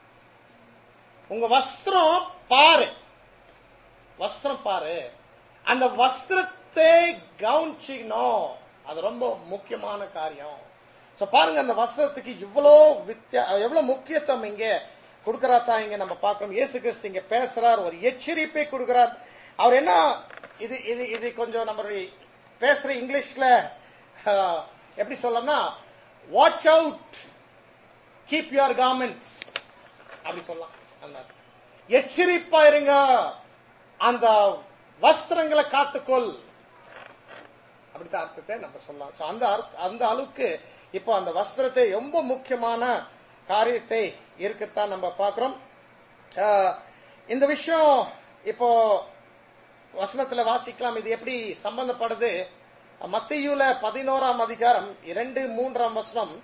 உங்க வஸ்திரம் பாரு வஸ்திரம் பாரு அந்த வஸ்திரத்தை கவனிச்சிக்கணும் அது ரொம்ப முக்கியமான காரியம் சோ பாருங்க அந்த வஸ்திரத்துக்கு இவ்வளோ வித்தியா எவ்வளவு முக்கியத்துவம் இங்க கொடுக்கறாத்தா இங்க நம்ம பார்க்கிறோம் இயேசு கிறிஸ்து இங்க பேசுறார் ஒரு எச்சரிப்பை கொடுக்கிறார் அவர் என்ன இது இது இது கொஞ்சம் நம்மளுடைய பேசுற இங்கிலீஷ்ல ஆஹ், எப்படி சொல்லலாம்னா watch out keep your garments அப்படி சொல்லலாம் அந்த எச்சரிப்பா இருங்க அந்த வஸ்திரங்களை காத்துக்கொள் அப்படித்தான் அர்த்தத்தை நம்ம சொல்லலாம் So, அந்த அர்த்த- அந்த அளவுக்கு இப்போ அந்த வஸ்திரத்தை ரொம்ப முக்கியமான காரியத்தை இருக்கத்தான் நம்ம பார்க்கிறோம் ஆஹ், இந்த விஷயம் இப்போ வசனத்துல வாசிக்கலாம் இது எப்படி சம்பந்தப்படுது மத்தியுல பதினோராம் அதிகாரம் இரண்டு மூன்றாம் வசனம்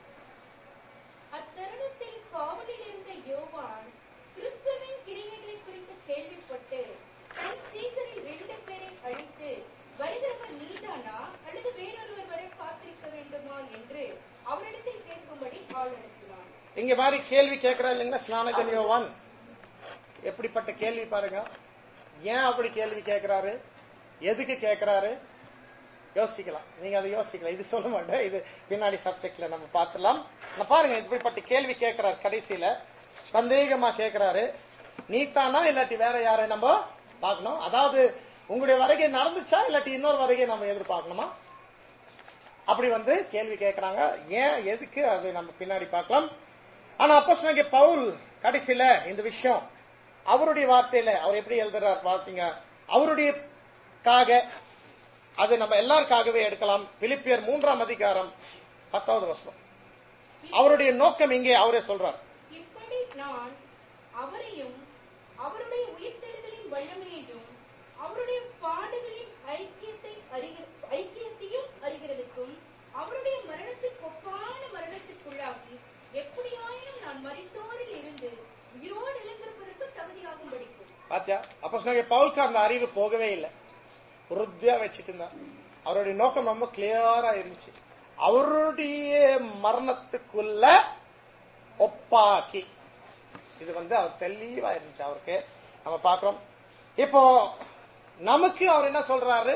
அத்தருணத்தில் காவலில் இருந்த யோவான் கிறிஸ்துவின் கிரியைகளை குறித்து கேள்விப்பட்டு தன் சீசரில் ரெண்டு பேரை அழைத்து வருகிறவர் நீதானா அல்லது வேறொருவர் வரை காத்திருக்க வேண்டுமா என்று அவரிடத்தில் கேட்கும்படி ஆள் அனுப்பினான் இங்க மாதிரி கேள்வி கேட்கிறா இல்லைங்களா ஸ்நானகன் யோவான் எப்படிப்பட்ட கேள்வி பாருங்க ஏன் அப்படி கேள்வி கேட்கிறாரு எதுக்கு கேட்கிறாரு யோசிக்கலாம் நீங்க அதை யோசிக்கலாம் இது சொல்ல மாட்டேன் இது பின்னாடி சப்ஜெக்ட்ல நம்ம பார்த்துலாம் நான் பாருங்க இப்படிப்பட்ட கேள்வி கேட்கிறார் கடைசியில சந்தேகமா கேட்கிறாரு நீ தானா இல்லாட்டி வேற யாரை நம்ம பார்க்கணும் அதாவது உங்களுடைய வருகை நடந்துச்சா இல்லாட்டி இன்னொரு வருகை நம்ம எதிர்பார்க்கணுமா அப்படி வந்து கேள்வி கேட்கறாங்க ஏன் எதுக்கு அது நம்ம பின்னாடி பார்க்கலாம் ஆனா அப்போ பவுல் கடைசியில இந்த விஷயம் அவருடைய வார்த்தையில அவர் எப்படி எழுதுறார் வாசிங்க அவருடைய காக அது நம்ம எல்லாருக்காகவே எடுக்கலாம் பிலிப்பியர் மூன்றாம் அதிகாரம் பத்தாவது வருஷம் அவருடைய நோக்கம் இங்கே அவரே சொல்றார் இப்படி நான் அவரையும் அவருடைய உயிர்த்தெழுதலின் வல்லமையையும் அவருடைய பாடுகளின் ஐக்கியத்தை அறிகிற- ஐக்கியத்தையும் அறிகிறதுக்கும் அவருடைய மரணத்துக்கு ஒப்பான மரணத்துக்குள்ளாகி எப்படியாயினும் நான் மரித்தோரில் இருந்து உயிரோடு எழுந்திருப்பதற்கு தகுதியாகும் படிக்கும் பாத்தியா அப்போ பவுலுக்கு அந்த அறிவு போகவே இல்லை உறுதியா வச்சுட்டு இருந்தார் அவருடைய நோக்கம் ரொம்ப கிளியரா இருந்துச்சு அவருடைய மரணத்துக்குள்ள ஒப்பாக்கி இது வந்து அவர் தெளிவா இருந்துச்சு அவருக்கு நம்ம பார்க்கிறோம் இப்போ நமக்கு அவர் என்ன சொல்றாரு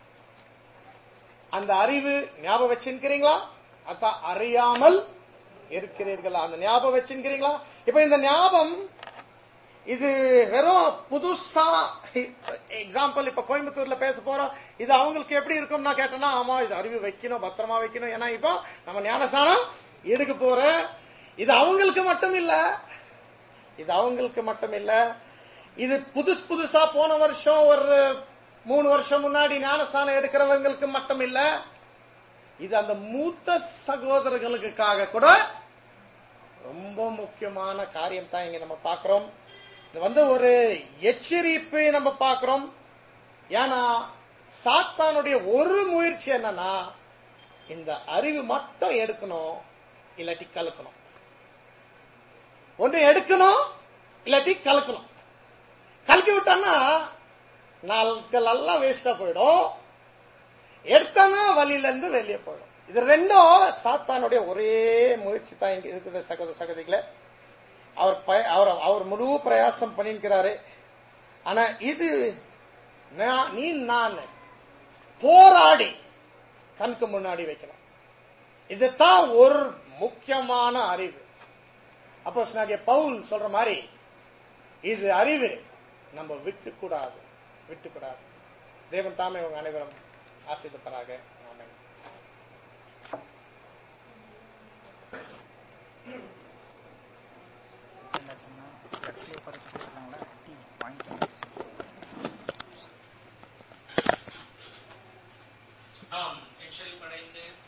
அந்த அறிவு ஞாபகம் வச்சிருக்கிறீங்களா அதான் அறியாமல் இருக்கிறீர்களா அந்த ஞாபகம் வச்சிருக்கிறீங்களா இப்ப இந்த ஞாபகம் இது வெறும் புதுசா எக்ஸாம்பிள் இப்ப கோயம்புத்தூர்ல பேச போறோம் இது அவங்களுக்கு எப்படி இருக்கும் நான் கேட்டேன்னா ஆமா இது அறிவு வைக்கணும் பத்திரமா வைக்கணும் ஏன்னா இப்போ நம்ம ஞானஸ்தானம் எடுக்க போற இது அவங்களுக்கு மட்டும் இல்ல இது அவங்களுக்கு மட்டும் இல்ல இது புதுசு புதுசா போன வருஷம் ஒரு மூணு வருஷம் முன்னாடி ஞானஸ்தானம் எடுக்கிறவங்களுக்கு மட்டும் இல்ல இது அந்த மூத்த சகோதரர்களுக்காக கூட ரொம்ப முக்கியமான காரியம் தான் இங்க நம்ம பாக்குறோம் இது வந்து ஒரு எச்சரிப்பு நம்ம பாக்குறோம் ஏன்னா சாத்தானுடைய ஒரு முயற்சி என்னன்னா இந்த அறிவு மட்டும் எடுக்கணும் இல்லாட்டி கலக்கணும் ஒன்று எடுக்கணும் இல்லாட்டி கலக்கணும் கலக்கி விட்டான்னா நாட்கள் எல்லாம் வேஸ்டா போயிடும் எடுத்தானா வழியில இருந்து வெளியே போயிடும் இது ரெண்டும் சாத்தானுடைய ஒரே முயற்சி தான் இங்க இருக்குது சகோதர சகதிகளே அவர் பய- அவர் அவர் முழு பிரயாசம் பண்ணிருக்கிறாரு ஆனா இது நான், நீ நான் போராடி கண்ணுக்கு முன்னாடி வைக்கணும் இதுதான் ஒரு முக்கியமான அறிவு அப்போ நாகிய பவுல் சொல்ற மாதிரி இது அறிவு நம்ம விட்டு கூடாது விட்டு கூடாது தேவன் தாமே உங்க அனைவரும் ஆசிரியப்பராக ஆமென் என்னாச்சுன்னா கடைசியில் பறிச்சு கொடுக்குறாங்களா டீ வாங்கிட்டு நாம் எச்சரிப்படைந்து